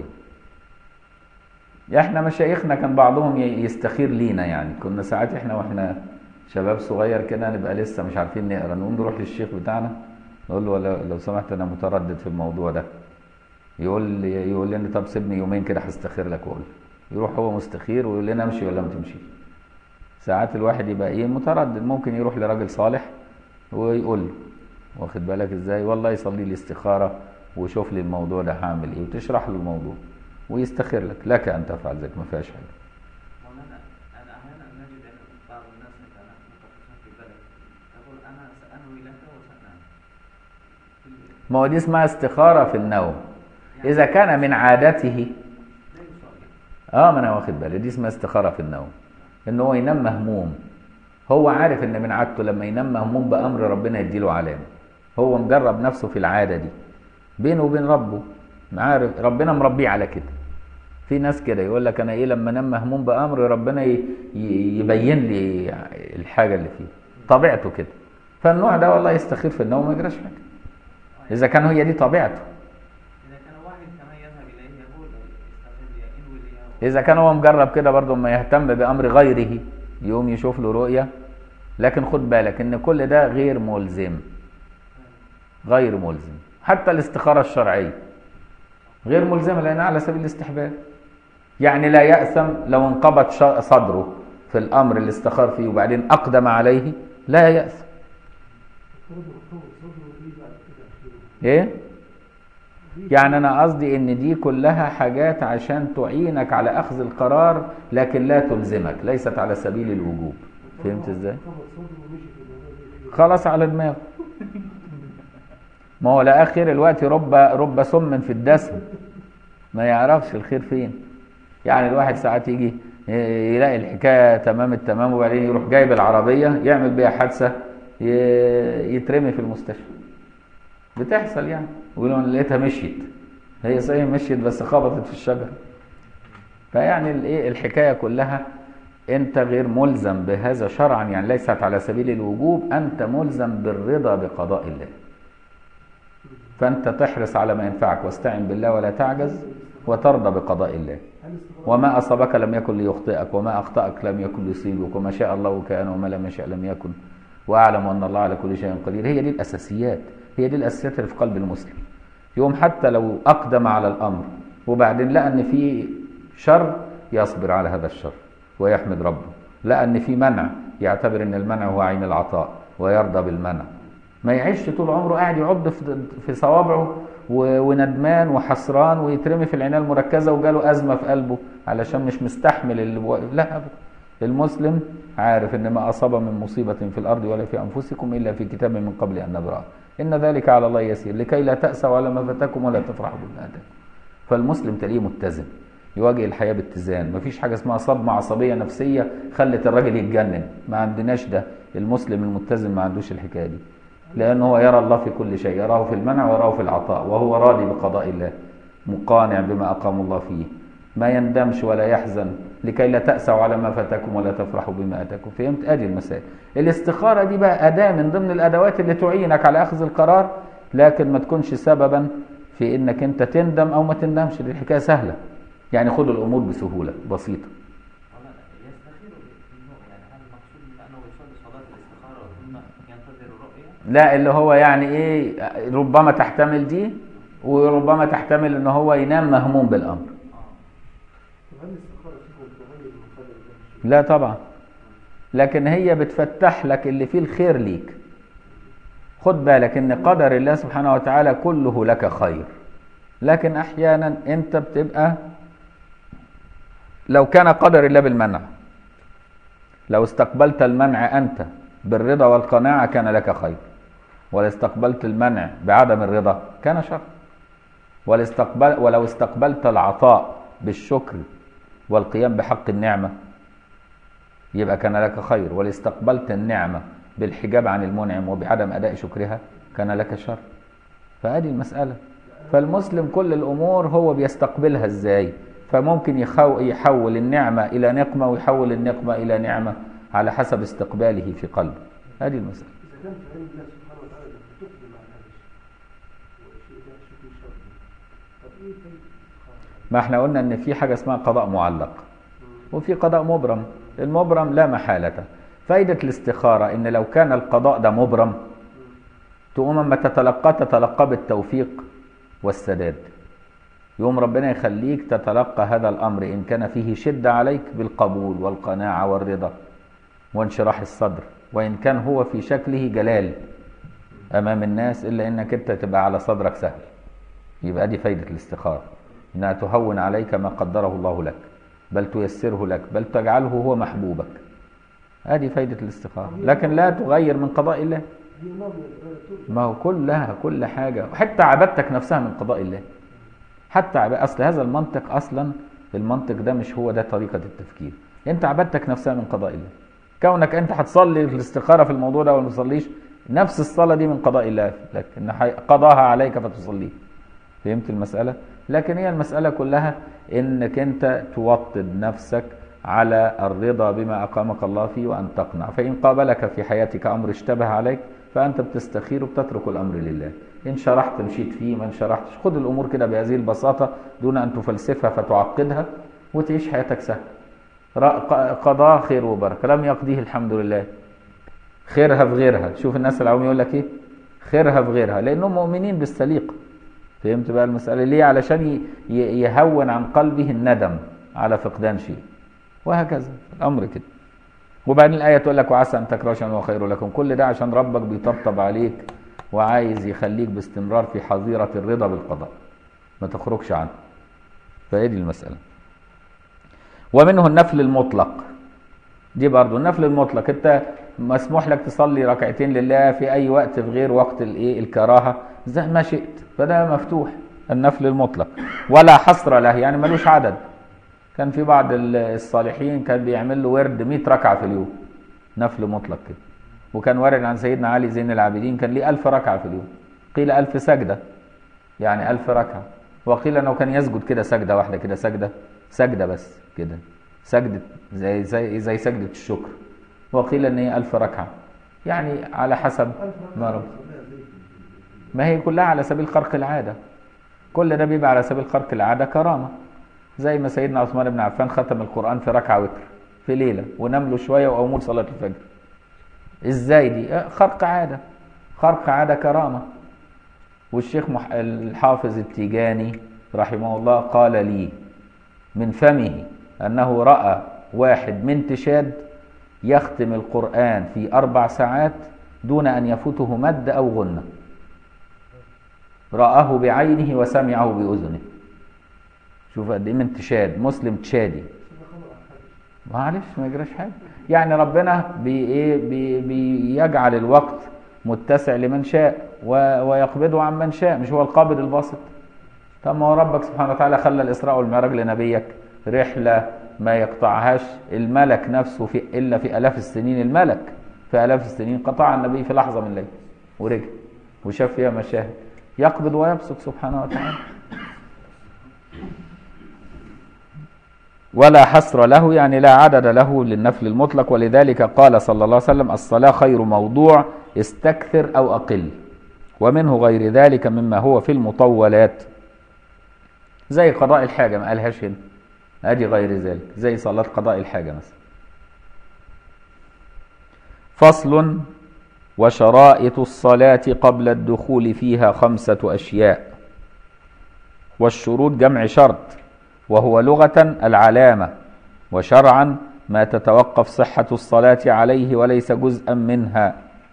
S1: احنا مشايخنا كان بعضهم ي- يستخير لينا يعني كنا ساعات احنا واحنا شباب صغير كده نبقى لسه مش عارفين نقرا نقوم نروح للشيخ بتاعنا نقول له لو, لو سمحت انا متردد في الموضوع ده يقول لي يقول لنا طب سيبني يومين كده هستخير لك واقول لك. يروح هو مستخير ويقول لنا امشي ولا ما تمشيش ساعات الواحد يبقى ايه متردد ممكن يروح لراجل صالح ويقول له واخد بالك ازاي والله يصلي لي استخاره وشوف لي الموضوع ده هعمل ايه وتشرح له الموضوع ويستخير لك لك ان تفعل ذلك ما فيهاش حاجه
S5: مولانا انا احيانا نجد ان بعض الناس مثلا متخصصين في البلد يقول انا سانوي لك وسانام
S1: ما هو دي اسمها استخاره في النوم اذا كان من عادته
S5: لا يصلي
S1: اه ما انا واخد بالي دي اسمها استخاره في النوم ان هو ينام مهموم هو عارف ان من عادته لما ينام مهموم بامر ربنا يديله علامه هو مجرب نفسه في العاده دي بينه وبين ربه عارف ربنا مربيه على كده في ناس كده يقول لك انا ايه لما انام مهموم بامر ربنا ي- ي- يبين لي الحاجه اللي فيه طبيعته كده فالنوع ده والله يستخير في النوم ما يجراش حاجه اذا كان هي دي طبيعته
S5: اذا كان واحد كمان يذهب اليه يقول استغل يا انوي لي
S1: إذا كان هو مجرب كده برضه ما يهتم بأمر غيره يقوم يشوف له رؤية لكن خد بالك إن كل ده غير ملزم غير ملزم حتى الاستخارة الشرعية غير ملزمة لأنها على سبيل الاستحباب يعني لا يأثم لو انقبض ش- صدره في الأمر اللي استخار فيه وبعدين أقدم عليه لا يأثم إيه؟ يعني انا قصدي ان دي كلها حاجات عشان تعينك على اخذ القرار لكن لا تلزمك ليست على سبيل الوجوب فهمت ازاي خلاص على دماغه ما هو لا اخر الوقت رب رب سم في الدسم ما يعرفش الخير فين يعني الواحد ساعات يجي يلاقي الحكايه تمام التمام وبعدين يروح جايب العربيه يعمل بيها حادثه ي- يترمي في المستشفى بتحصل يعني ويقولوا انا لقيتها مشيت هي صحيح مشيت بس خبطت في الشجره فيعني الايه الحكايه كلها انت غير ملزم بهذا شرعا يعني ليست على سبيل الوجوب انت ملزم بالرضا بقضاء الله فانت تحرص على ما ينفعك واستعن بالله ولا تعجز وترضى بقضاء الله وما اصابك لم يكن ليخطئك وما اخطاك لم يكن ليصيبك وما شاء الله كان وما لم يشاء لم يكن واعلم ان الله على كل شيء قدير هي دي الاساسيات هي دي الاساسيات اللي في قلب المسلم يوم حتى لو اقدم على الامر وبعدين لقى ان في شر يصبر على هذا الشر ويحمد ربه لقى ان في منع يعتبر ان المنع هو عين العطاء ويرضى بالمنع ما يعيش طول عمره قاعد يعض في في صوابعه و- وندمان وحسران ويترمي في العنايه المركزه وجاله ازمه في قلبه علشان مش مستحمل اللي بو... لا أبدا. المسلم عارف ان ما اصاب من مصيبه في الارض ولا في انفسكم الا في كتاب من قبل ان نبرأ ان ذلك على الله يسير لكي لا تأسوا على ما فاتكم ولا تفرحوا بما اتاكم فالمسلم تلاقيه متزن يواجه الحياه باتزان مفيش حاجه اسمها صدمه عصبيه نفسيه خلت الراجل يتجنن ما عندناش ده المسلم المتزن ما عندوش الحكايه دي لانه هو يرى الله في كل شيء يراه في المنع ويراه في العطاء وهو راضي بقضاء الله مقانع بما اقام الله فيه ما يندمش ولا يحزن لكي لا تأسوا على ما فاتكم ولا تفرحوا بما اتاكم فهمت ادي المسائل الاستخاره دي بقى اداه من ضمن الادوات اللي تعينك على اخذ القرار لكن ما تكونش سببا في انك انت تندم او ما تندمش دي الحكايه سهله يعني خد الامور بسهوله بسيطه
S5: ولا يستخير في النوم يعني هل المقصود من انه يصلي صلاه
S1: لا اللي هو يعني ايه ربما تحتمل دي وربما تحتمل ان هو ينام مهموم بالامر
S4: طب هل الاستخارة فيكم بتغير من قدر الله
S1: لا طبعا لكن هي بتفتح لك اللي فيه الخير ليك خد بالك ان قدر الله سبحانه وتعالى كله لك خير لكن احيانا انت بتبقى لو كان قدر الله بالمنع لو استقبلت المنع انت بالرضا والقناعه كان لك خير ولو استقبلت المنع بعدم الرضا كان شر والاستقبال ولو استقبلت العطاء بالشكر والقيام بحق النعمه يبقى كان لك خير ولو استقبلت النعمه بالحجاب عن المنعم وبعدم اداء شكرها كان لك شر فادي المساله فالمسلم كل الامور هو بيستقبلها ازاي فممكن يخو يحول النعمه الى نقمه ويحول النقمه الى نعمه على حسب استقباله في قلبه هذه المساله
S4: إذا كان في علم الله سبحانه وتعالى إنك تقدم على هذا الشيء والشيء ده شكل شر طب إيه فايدة الاستخارة؟
S1: ما احنا قلنا ان في حاجه اسمها قضاء معلق وفي قضاء مبرم المبرم لا محاله فايده الاستخاره ان لو كان القضاء ده مبرم تقوم اما تتلقاه تتلقاه بالتوفيق والسداد يوم ربنا يخليك تتلقى هذا الامر ان كان فيه شده عليك بالقبول والقناعه والرضا وانشراح الصدر وان كان هو في شكله جلال امام الناس الا انك انت تبقى على صدرك سهل يبقى دي فايده الاستخاره انها تهون عليك ما قدره الله لك بل تيسره لك بل تجعله هو محبوبك هذه فايده الاستخاره لكن لا تغير من قضاء الله
S4: هي نوع من العبادة تؤذي
S1: ما هو كلها كل حاجة وحتى عبادتك نفسها من قضاء الله حتى عب... أصل هذا المنطق أصلا المنطق ده مش هو ده طريقة التفكير أنت عبادتك نفسها من قضاء الله كونك أنت هتصلي في الاستخارة في الموضوع ده ولا ما تصليش نفس الصلاة دي من قضاء الله لك إن حي... قضاها عليك فتصليه فهمت المسألة لكن هي المسألة كلها إنك أنت توطد نفسك على الرضا بما أقامك الله فيه وأن تقنع فإن قابلك في حياتك أمر اشتبه عليك فأنت بتستخير وبتترك الأمر لله إن شرحت مشيت فيه ما إن شرحتش خد الأمور كده بهذه البساطة دون أن تفلسفها فتعقدها وتعيش حياتك سهل را- ق- قضاء خير وبركة لم يقضيه الحمد لله خيرها في غيرها شوف الناس العوام يقول لك إيه خيرها في غيرها لأنهم مؤمنين بالسليقة فهمت بقى المسألة ليه علشان ي- ي- يهون عن قلبه الندم على فقدان شيء وهكذا الأمر كده وبعدين الآية تقول لك وعسى أن تكرهوا شيئا وهو خير لكم كل ده عشان ربك بيطبطب عليك وعايز يخليك باستمرار في حظيرة الرضا بالقضاء ما تخرجش عنه فهي دي المسألة ومنه النفل المطلق دي برضو النفل المطلق انت مسموح لك تصلي ركعتين لله في اي وقت في غير وقت الايه الكراهه زي ما شئت فده مفتوح النفل المطلق ولا حصر له يعني ملوش عدد كان في بعض ال- الصالحين كان بيعمل له ورد 100 ركعه في اليوم نفل مطلق كده وكان وارد عن سيدنا علي زين العابدين كان ليه 1000 ركعه في اليوم قيل 1000 سجده يعني 1000 ركعه وقيل انه كان يسجد كده سجده واحده كده سجده سجده بس كده سجده زي زي زي سجده الشكر وقيل ان هي 1000 ركعه يعني على حسب ما رب ما هي كلها على سبيل خرق العاده كل ده بيبقى على سبيل خرق العاده كرامه زي ما سيدنا عثمان بن عفان ختم القرآن في ركعة وتر في ليلة ونام له شوية وقاموا صلاة الفجر ازاي دي آه، خرق عادة خرق عادة كرامة والشيخ مح... الحافظ التيجاني رحمه الله قال لي من فمه أنه رأى واحد من تشاد يختم القرآن في أربع ساعات دون أن يفوته مد أو غنة رآه بعينه وسمعه بأذنه شوف قد ايه من تشاد مسلم تشادي معلش ما يجراش حاجه يعني ربنا بي ايه بي بيجعل الوقت متسع لمن شاء و- ويقبضه عن من شاء مش هو القابض الباسط طب ما هو ربك سبحانه وتعالى خلى الاسراء والمعراج لنبيك رحله ما يقطعهاش الملك نفسه في الا في الاف السنين الملك في الاف السنين قطع النبي في لحظه من الليل ورجع وشاف فيها مشاهد يقبض ويبسط سبحانه وتعالى ولا حصر له يعني لا عدد له للنفل المطلق ولذلك قال صلى الله عليه وسلم الصلاة خير موضوع استكثر أو أقل ومنه غير ذلك مما هو في المطولات زي قضاء الحاجة ما قالهاش هنا ادي غير ذلك زي صلاة قضاء الحاجة مثلا فصل وشرائط الصلاة قبل الدخول فيها خمسة أشياء والشروط جمع شرط وهو لغة العلامة وشرعا ما تتوقف صحة الصلاة عليه وليس جزءا منها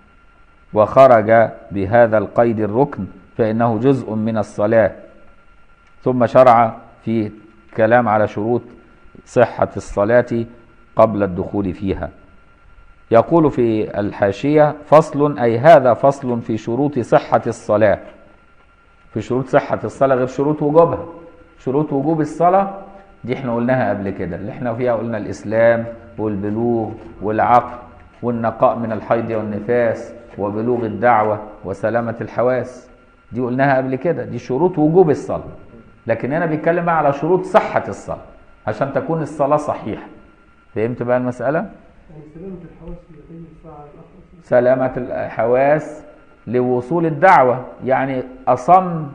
S1: وخرج بهذا القيد الركن فإنه جزء من الصلاة ثم شرع في كلام على شروط صحة الصلاة قبل الدخول فيها يقول في الحاشية فصل أي هذا فصل في شروط صحة الصلاة في شروط صحة الصلاة غير شروط وجوبها شروط وجوب الصلاة دي احنا قلناها قبل كده اللي احنا فيها قلنا الإسلام والبلوغ والعقل والنقاء من الحيض والنفاس وبلوغ الدعوة وسلامة الحواس دي قلناها قبل كده دي شروط وجوب الصلاة لكن هنا بيتكلم بقى على شروط صحة الصلاة عشان تكون الصلاة صحيحة فهمت بقى المسألة؟
S4: يعني سلامة الحواس التي الساعة الأخرى
S1: سلامة الحواس لوصول الدعوة يعني أصم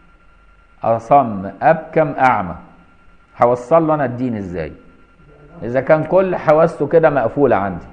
S1: أصم أبكم أعمى هوصل له أنا الدين إزاي إذا كان كل حواسته كده مقفولة عندي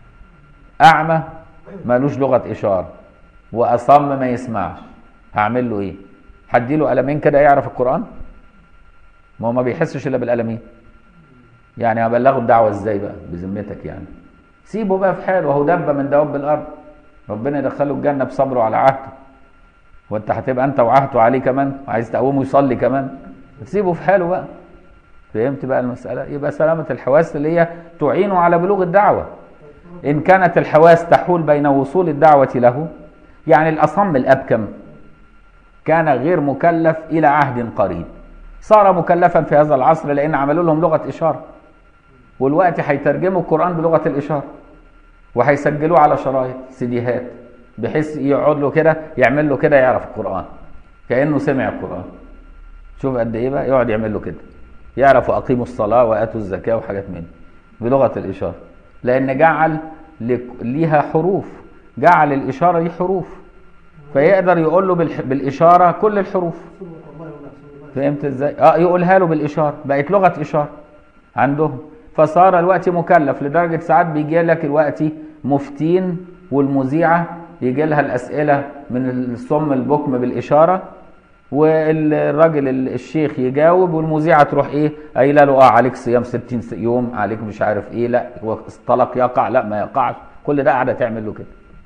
S1: أعمى مالوش لغة إشارة وأصم ما يسمعش هعمل له إيه هديله قلمين كده يعرف القرآن ما هو ما بيحسش إلا بالقلمين يعني هبلغه الدعوة إزاي بقى بذمتك يعني سيبه بقى في حاله وهو دبة من دواب الأرض ربنا يدخله الجنة بصبره على عهده وانت هتبقى انت وعهده عليه كمان وعايز تقومه يصلي كمان تسيبه في حاله بقى فهمت بقى المسألة يبقى سلامة الحواس اللي هي تعينه على بلوغ الدعوة إن كانت الحواس تحول بين وصول الدعوة له يعني الأصم الأبكم كان غير مكلف إلى عهد قريب صار مكلفا في هذا العصر لأن عملوا لهم لغة إشارة والوقت هيترجموا القرآن بلغة الإشارة وهيسجلوه على شرايط سيديهات بحيث يقعد له كده يعمل له كده يعرف القرآن كأنه سمع القرآن شوف قد إيه بقى يقعد يعمل له كده يعرف أقيموا الصلاة وآتوا الزكاة وحاجات من دي بلغة الإشارة لأن جعل لك- ليها حروف جعل الإشارة دي حروف فيقدر يقول له بالح- بالإشارة كل الحروف
S4: سورة الله ونحسن الله
S1: فهمت ازاي؟ اه يقولها له بالاشاره، بقت لغه اشاره عندهم فصار الوقت مكلف لدرجه ساعات بيجي لك الوقت مفتين والمذيعه يجي لها الاسئله من الصم البكم بالاشاره والراجل ال- الشيخ يجاوب والمذيعه تروح ايه قايله له اه عليك صيام 60 س- يوم عليك مش عارف ايه لا هو الطلاق يقع لا ما يقعش كل ده قاعده تعمل له كده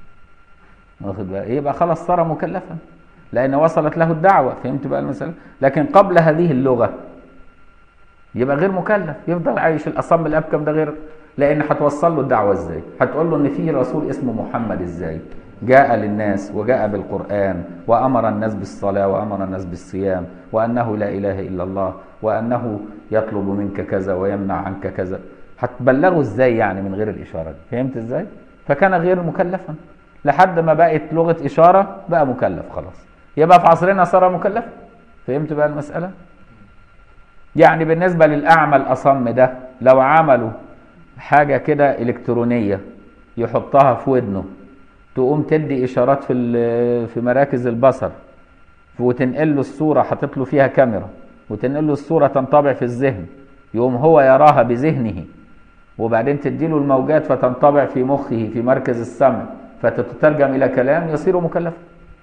S1: واخد بالك يبقى خلاص صار مكلفا لان وصلت له الدعوه فهمت بقى المساله لكن قبل هذه اللغه يبقى غير مكلف يفضل عايش الاصم الابكم ده غير لان هتوصل له الدعوه ازاي هتقول له ان في رسول اسمه محمد ازاي جاء للناس وجاء بالقران وامر الناس بالصلاه وامر الناس بالصيام وانه لا اله الا الله وانه يطلب منك كذا ويمنع عنك كذا هتبلغه ازاي يعني من غير الاشاره دي فهمت ازاي فكان غير مكلفا لحد ما بقت لغه اشاره بقى مكلف خلاص يبقى في عصرنا صار مكلفا فهمت بقى المساله يعني بالنسبة للأعمى الأصم ده لو عملوا حاجة كده إلكترونية يحطها في ودنه تقوم تدي إشارات في ال- في مراكز البصر وتنقل له الصورة حاطط له فيها كاميرا وتنقل له الصورة تنطبع في الذهن يقوم هو يراها بذهنه وبعدين تدي له الموجات فتنطبع في مخه في مركز السمع فتترجم إلى كلام يصير مكلفا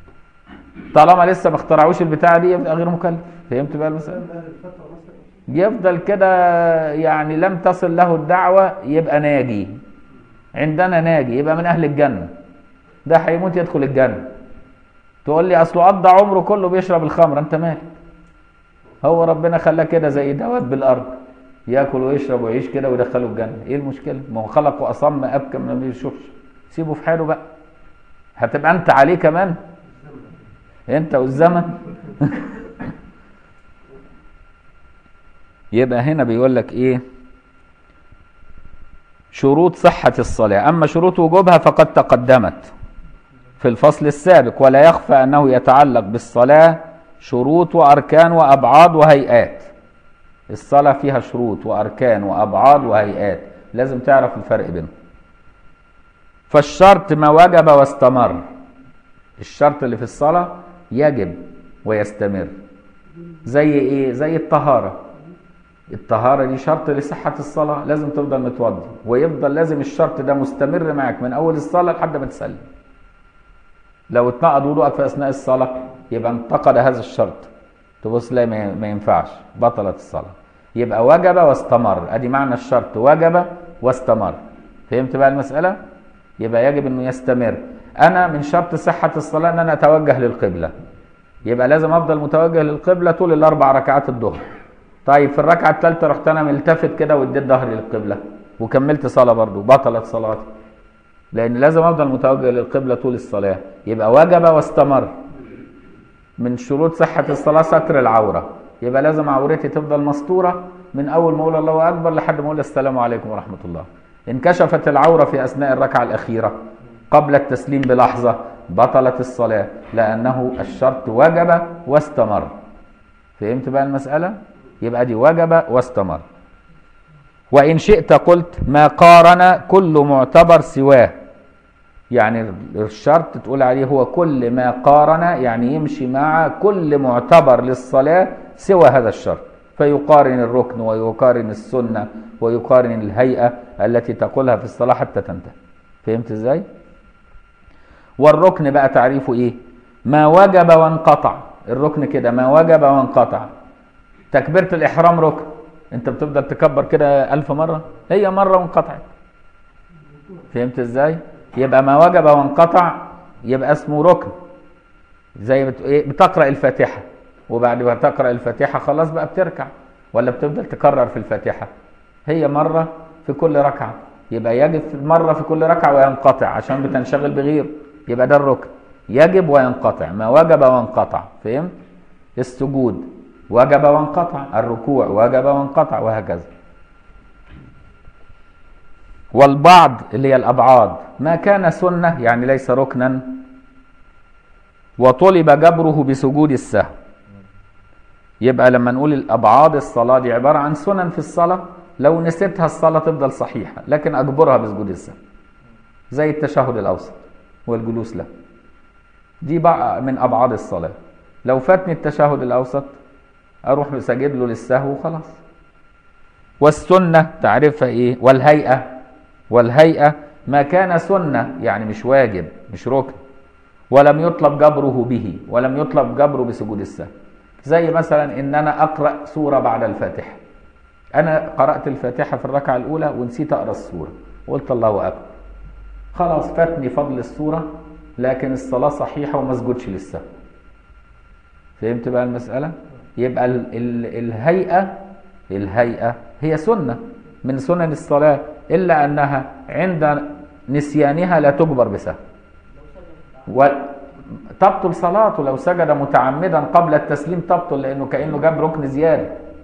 S1: طالما لسه ما اخترعوش البتاعة دي يبقى غير مكلف فهمت بقى المسألة؟
S4: أهل الفترة مثلا
S1: يفضل كده يعني لم تصل له الدعوة يبقى ناجي عندنا ناجي يبقى من أهل الجنة ده هيموت يدخل الجنة تقول لي أصله قضى عمره كله بيشرب الخمر أنت مالك هو ربنا خلاه كده زي دواب بالأرض ياكل ويشرب ويعيش كده ويدخله الجنة إيه المشكلة ما هو خلقه أصم أبكم ما بيشوفش سيبه في حاله بقى هتبقى أنت عليه كمان أنت والزمن يبقى هنا بيقول لك ايه شروط صحة الصلاة أما شروط وجوبها فقد تقدمت في الفصل السابق ولا يخفى أنه يتعلق بالصلاة شروط وأركان وأبعاد وهيئات الصلاة فيها شروط وأركان وأبعاد وهيئات لازم تعرف الفرق بينهم فالشرط ما وجب واستمر الشرط اللي في الصلاة يجب ويستمر زي ايه زي الطهارة الطهارة دي شرط لصحة الصلاة لازم تفضل متوضي ويفضل لازم الشرط ده مستمر معك من أول الصلاة لحد ما تسلم لو اتنقض وضوءك في اثناء الصلاه يبقى انتقد هذا الشرط تبص لا ما ما ينفعش بطلت الصلاه يبقى وجب واستمر ادي معنى الشرط وجب واستمر فهمت بقى المساله يبقى يجب انه يستمر انا من شرط صحه الصلاه ان انا اتوجه للقبله يبقى لازم افضل متوجه للقبله طول الاربع ركعات الظهر طيب في الركعه الثالثه رحت انا ملتفت كده واديت ظهري للقبله وكملت صلاه برضو بطلت صلاتي لان لازم افضل متوجه للقبله طول الصلاه يبقى وجب واستمر من شروط صحه الصلاه ستر العوره يبقى لازم عورتي تفضل مستوره من اول ما اقول الله اكبر لحد ما اقول السلام عليكم ورحمه الله انكشفت العوره في اثناء الركعه الاخيره قبل التسليم بلحظه بطلت الصلاه لانه الشرط وجب واستمر فهمت بقى المساله يبقى دي وجب واستمر وإن شئت قلت ما قارن كل معتبر سواه يعني الشرط تقول عليه هو كل ما قارن يعني يمشي مع كل معتبر للصلاة سوى هذا الشرط فيقارن الركن ويقارن السنة ويقارن الهيئة التي تقولها في الصلاة حتى تنتهي فهمت ازاي؟ والركن بقى تعريفه ايه؟ ما وجب وانقطع الركن كده ما وجب وانقطع تكبيرة الإحرام ركن انت بتفضل تكبر كده ألف مرة هي مرة وانقطعت فهمت ازاي يبقى ما وجب وانقطع يبقى اسمه ركن زي بت... إيه؟ بتقرأ الفاتحة وبعد ما تقرأ الفاتحة خلاص بقى بتركع ولا بتفضل تكرر في الفاتحة هي مرة في كل ركعة يبقى يجب في مرة في كل ركعة وينقطع عشان بتنشغل بغيره يبقى ده الركن يجب وينقطع ما وجب وانقطع فهمت السجود وجب وانقطع الركوع وجب وانقطع وهكذا والبعض اللي هي الأبعاد ما كان سنة يعني ليس ركنا وطلب جبره بسجود السهو يبقى لما نقول الأبعاد الصلاة دي عبارة عن سنن في الصلاة لو نسيتها الصلاة تفضل صحيحة لكن أجبرها بسجود السهو زي التشهد الأوسط والجلوس له دي بقى من أبعاد الصلاة لو فاتني التشهد الأوسط اروح ساجد له للسهو وخلاص والسنه تعرفها ايه والهيئه والهيئه ما كان سنه يعني مش واجب مش ركن ولم يطلب جبره به ولم يطلب جبره بسجود السهو زي مثلا ان انا اقرا سوره بعد الفاتحه انا قرات الفاتحه في الركعه الاولى ونسيت اقرا السوره وقلت الله اكبر خلاص فاتني فضل السوره لكن الصلاه صحيحه وما اسجدش للسهو فهمت بقى المساله يبقى ال ال الهيئة الهيئة هي سنة من سنن الصلاة إلا أنها عند نسيانها لا تجبر بسهو وتبطل صلاته لو سجد متعمدا قبل التسليم تبطل لأنه كأنه جاب ركن زيادة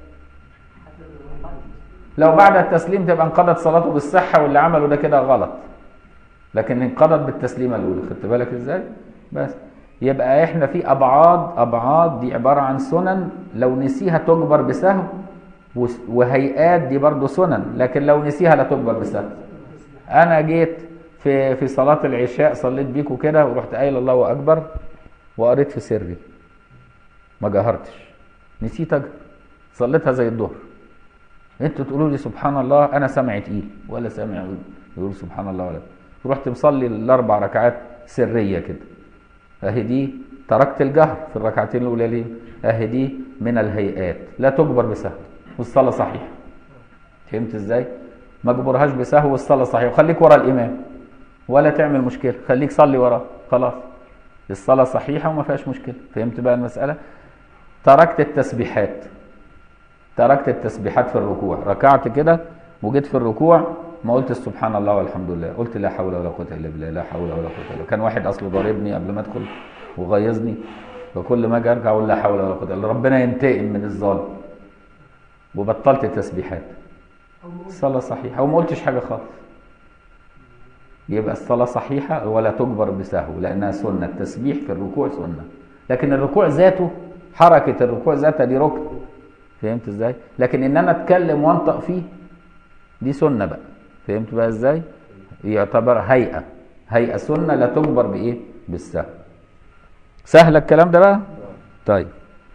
S1: لو بعد التسليم تبقى انقضت صلاته بالصحة واللي عمله ده كده غلط لكن انقضت بالتسليمة الأولى خدت بالك ازاي؟ بس يبقى احنا في ابعاد ابعاد دي عباره عن سنن لو نسيها تجبر بسهو وهيئات دي برضو سنن لكن لو نسيها لا تجبر بسهو انا جيت في في صلاه العشاء صليت بيكم كده ورحت قايل الله اكبر وقريت في سري ما جهرتش نسيت اجهر صليتها زي الظهر انتوا تقولوا لي سبحان الله انا سامع تقيل ولا سامع يقول سبحان الله ولا رحت مصلي الاربع ركعات سريه كده اهي دي تركت الجهر في الركعتين الاولانيين اهي دي من الهيئات لا تجبر بسهو والصلاه صحيحه فهمت ازاي ما جبرهاش بسهو والصلاه صحيحه وخليك ورا الامام ولا تعمل مشكله خليك صلي وراه خلاص الصلاه صحيحه وما فيهاش مشكله فهمت بقى المساله تركت التسبيحات تركت التسبيحات في الركوع ركعت كده وجيت في الركوع ما قلت سبحان الله والحمد لله قلت لا حول ولا قوه الا بالله لا حول ولا قوه الا بالله كان واحد اصله ضاربني قبل ما ادخل وغيظني فكل ما اجي ارجع اقول لا حول ولا قوه الا بالله ربنا ينتقم من الظالم وبطلت التسبيحات الصلاه صحيحه وما قلتش حاجه خالص يبقى الصلاه صحيحه ولا تجبر بسهو لانها سنه التسبيح في الركوع سنه لكن الركوع ذاته حركه الركوع ذاتها دي ركن فهمت ازاي لكن ان انا اتكلم وانطق فيه دي سنه بقى فهمت بقى ازاي يعتبر هيئه هيئه سنه لا تجبر بايه بالسهو سهل الكلام ده بقى طيب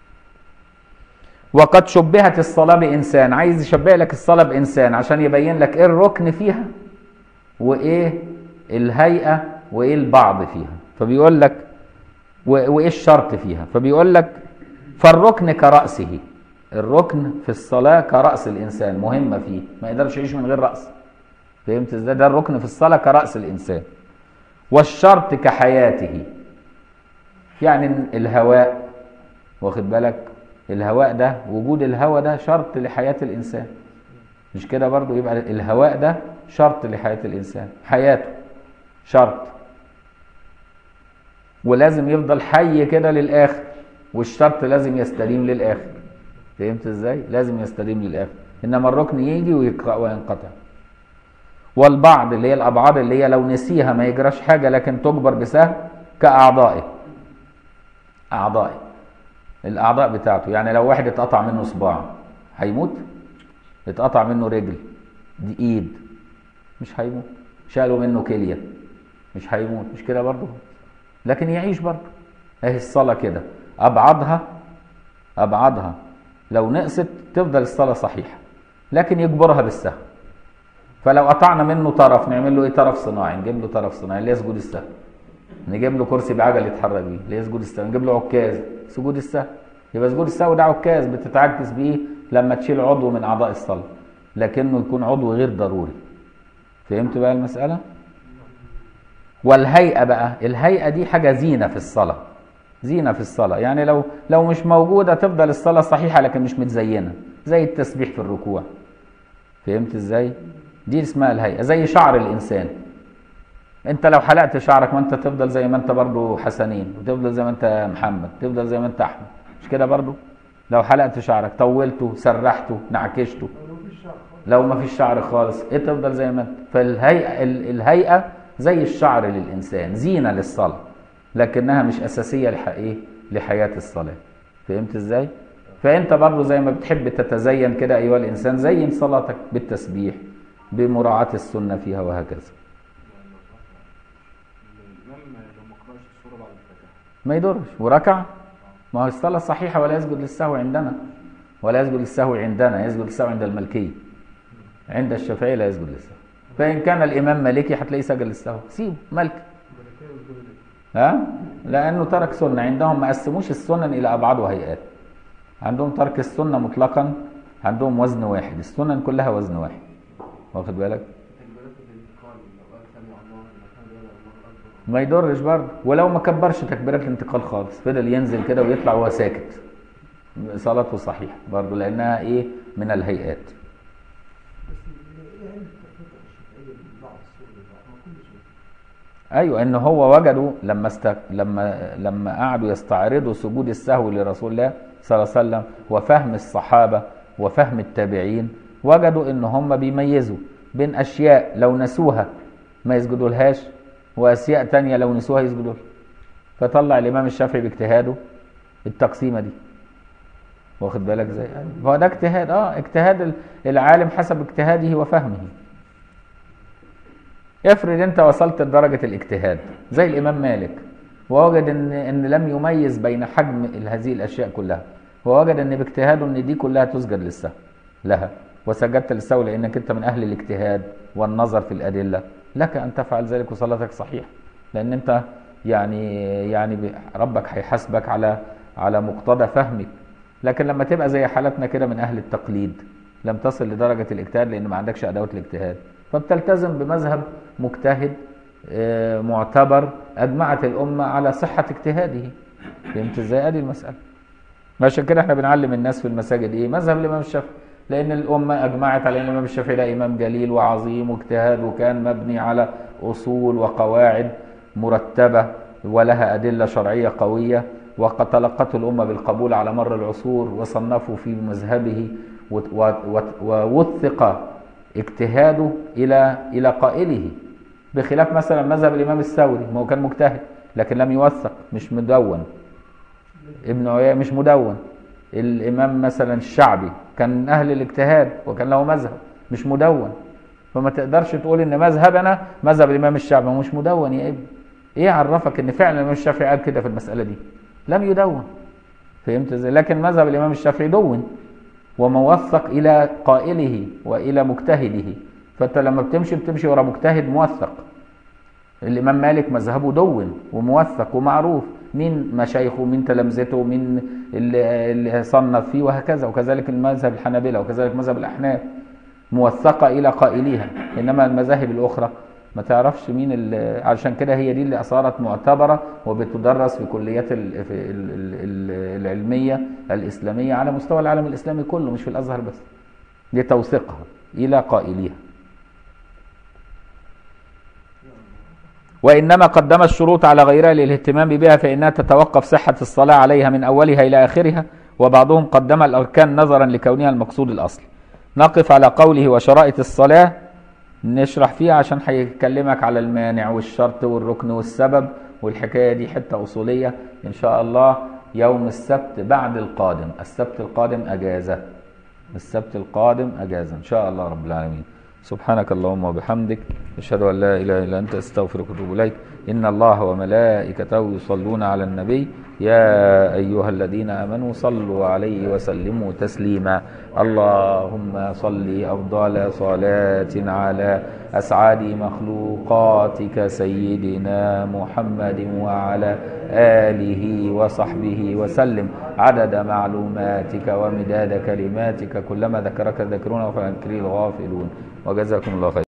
S1: وقد شبهت الصلاه بانسان عايز يشبه لك الصلاه بانسان عشان يبين لك ايه الركن فيها وايه الهيئه وايه البعض فيها فبيقول لك و- وايه الشرط فيها فبيقول لك فالركن كرأسه الركن في الصلاة كرأس الإنسان مهمة فيه ما يقدرش يعيش من غير رأس فهمت ازاي ده الركن في الصلاة كرأس الإنسان والشرط كحياته يعني الهواء واخد بالك الهواء ده وجود الهواء ده شرط لحياة الإنسان مش كده برضو يبقى الهواء ده شرط لحياة الإنسان حياته شرط ولازم يفضل حي كده للآخر والشرط لازم يستديم للآخر فهمت ازاي؟ لازم يستديم للآخر إنما الركن يجي ويقرأ وينقطع والبعض اللي هي الأبعاد اللي هي لو نسيها ما يجراش حاجة لكن تجبر بسهو كأعضائه أعضائه الأعضاء بتاعته يعني لو واحد اتقطع منه صباع هيموت اتقطع منه رجل دي ايد مش هيموت شالوا منه كلية مش هيموت مش كده برضه لكن يعيش برضه اهي الصلاة كده أبعادها أبعادها لو نقصت تفضل الصلاة صحيحة لكن يجبرها بالسهو فلو قطعنا منه طرف نعمل له ايه طرف صناعي نجيب له طرف صناعي اللي يسجد السهو نجيب له كرسي بعجل يتحرك بيه اللي يسجد السهو نجيب له عكاز سجود السهو يبقى سجود السهو ده عكاز بتتعكس بيه لما تشيل عضو من اعضاء الصلاه لكنه يكون عضو غير ضروري فهمت بقى المساله والهيئه بقى الهيئه دي حاجه زينه في الصلاه زينه في الصلاه يعني لو لو مش موجوده تفضل الصلاه صحيحه لكن مش متزينه زي التسبيح في الركوع فهمت ازاي دي اسمها الهيئه زي شعر الانسان انت لو حلقت شعرك ما انت تفضل زي ما انت برضو حسنين وتفضل زي ما انت محمد تفضل زي ما انت احمد مش كده برضو لو حلقت شعرك طولته سرحته نعكشته
S4: لو في الشعر خالص
S1: لو ما فيش شعر خالص ايه تفضل زي ما انت فالهيئه ال- الهيئه زي الشعر للانسان زينه للصلاه لكنها مش اساسيه لح ايه لحياه الصلاه فهمت ازاي فانت برضو زي ما بتحب تتزين كده ايها الانسان زين صلاتك بالتسبيح بمراعاه السنه فيها وهكذا
S2: الإمام لو ما قرأش السورة بعد الفاتحة
S1: ما يضرش وركع ما هو الصلاة صحيحة ولا يسجد للسهو عندنا ولا يسجد للسهو عندنا يسجد للسهو عند الملكية عند الشافعية لا يسجد للسهو فإن كان الإمام مالكي هتلاقيه سجد للسهو سيبه ملك ها لأنه ترك سنة عندهم ما قسموش السنن إلى أبعاد وهيئات عندهم ترك السنة مطلقا عندهم وزن واحد السنن كلها وزن واحد واخد بالك
S3: تكبيرات الانتقال لو قال سمع الله لمن حمده الله اكبر
S1: ما يضرش برضه ولو ما كبرش تكبيرات الانتقال خالص فضل ينزل كده ويطلع وهو ساكت صلاته صحيحه برضه لانها ايه من الهيئات
S4: بس ايه علم التفرقه الشافعيه بين بعض الصور وبعض ما كل صور
S1: ايوه ان هو وجدوا لما است... لما لما قعدوا يستعرضوا سجود السهو لرسول الله صلى الله عليه وسلم وفهم الصحابه وفهم التابعين وجدوا ان هم بيميزوا بين اشياء لو نسوها ما يسجدوا لهاش واشياء تانية لو نسوها يسجدوا لها فطلع الامام الشافعي باجتهاده التقسيمه دي واخد بالك ازاي هو ده اجتهاد اه اجتهاد ال- العالم حسب اجتهاده وفهمه افرض انت وصلت لدرجة الاجتهاد زي الامام مالك ووجد ان ان لم يميز بين حجم ال- هذه الاشياء كلها ووجد ان باجتهاده ان دي كلها تسجد للسهو لها وسجدت للسهو لانك انت من اهل الاجتهاد والنظر في الادله لك ان تفعل ذلك وصلاتك صحيحه لان انت يعني يعني ب- ربك هيحاسبك على على مقتضى فهمك لكن لما تبقى زي حالتنا كده من اهل التقليد لم تصل لدرجه الاجتهاد لان ما عندكش ادوات الاجتهاد فبتلتزم بمذهب مجتهد آه، معتبر اجمعت الامه على صحه اجتهاده فهمت ازاي ادي المساله عشان كده احنا بنعلم الناس في المساجد ايه مذهب الامام الشافعي لان الامه اجمعت على ان الامام الشافعي ده امام جليل وعظيم واجتهاد وكان مبني على اصول وقواعد مرتبه ولها ادله شرعيه قويه وقد تلقته الامه بالقبول على مر العصور وصنفوا في مذهبه وت- وت- وت- ووثق اجتهاده الى الى قائله بخلاف مثلا مذهب الامام الثوري ما هو كان مجتهد لكن لم يوثق مش مدون ابن عيينة مش مدون الامام مثلا الشعبي كان من اهل الاجتهاد وكان له مذهب مش مدون فما تقدرش تقول ان مذهبنا مذهب الامام الشعبي هو مش مدون يا ابني ايه عرفك ان فعلا الامام الشافعي قال كده في المساله دي لم يدون فهمت ازاي لكن مذهب الامام الشافعي دون وموثق الى قائله والى مجتهده فانت لما بتمشي بتمشي ورا مجتهد موثق الإمام مالك مذهبه دون وموثق ومعروف مين مشايخه مين تلامذته مين اللي, اللي صنف فيه وهكذا وكذلك المذهب الحنابلة وكذلك مذهب الأحناف موثقة إلى قائليها إنما المذاهب الأخرى ما تعرفش مين اللي علشان كده هي دي اللي صارت معتبرة وبتدرس في كليات ال- في ال- ال- ال- العلمية الإسلامية على مستوى العالم الإسلامي كله مش في الأزهر بس لتوثيقها إلى قائليها وإنما قدم الشروط على غيرها للاهتمام بها فإنها تتوقف صحة الصلاة عليها من أولها إلى آخرها وبعضهم قدم الأركان نظرا لكونها المقصود الأصلي نقف على قوله وشرائط الصلاة نشرح فيها عشان هيكلمك على المانع والشرط والركن والسبب والحكاية دي حتة أصولية إن شاء الله يوم السبت بعد القادم السبت القادم أجازة السبت القادم أجازة إن شاء الله رب العالمين سبحانك اللهم وبحمدك أشهد أن لا إله إلا أنت أستغفرك وأتوب إليك إن الله وملائكته يصلون على النبي يا أيها الذين آمنوا صلوا عليه وسلموا تسليما اللهم صل أفضل صلاة على أسعد مخلوقاتك سيدنا محمد وعلى آله وصحبه وسلم عدد معلوماتك ومداد كلماتك كلما ذكرك الذاكرون وفي الغافلون وجزاكم الله خير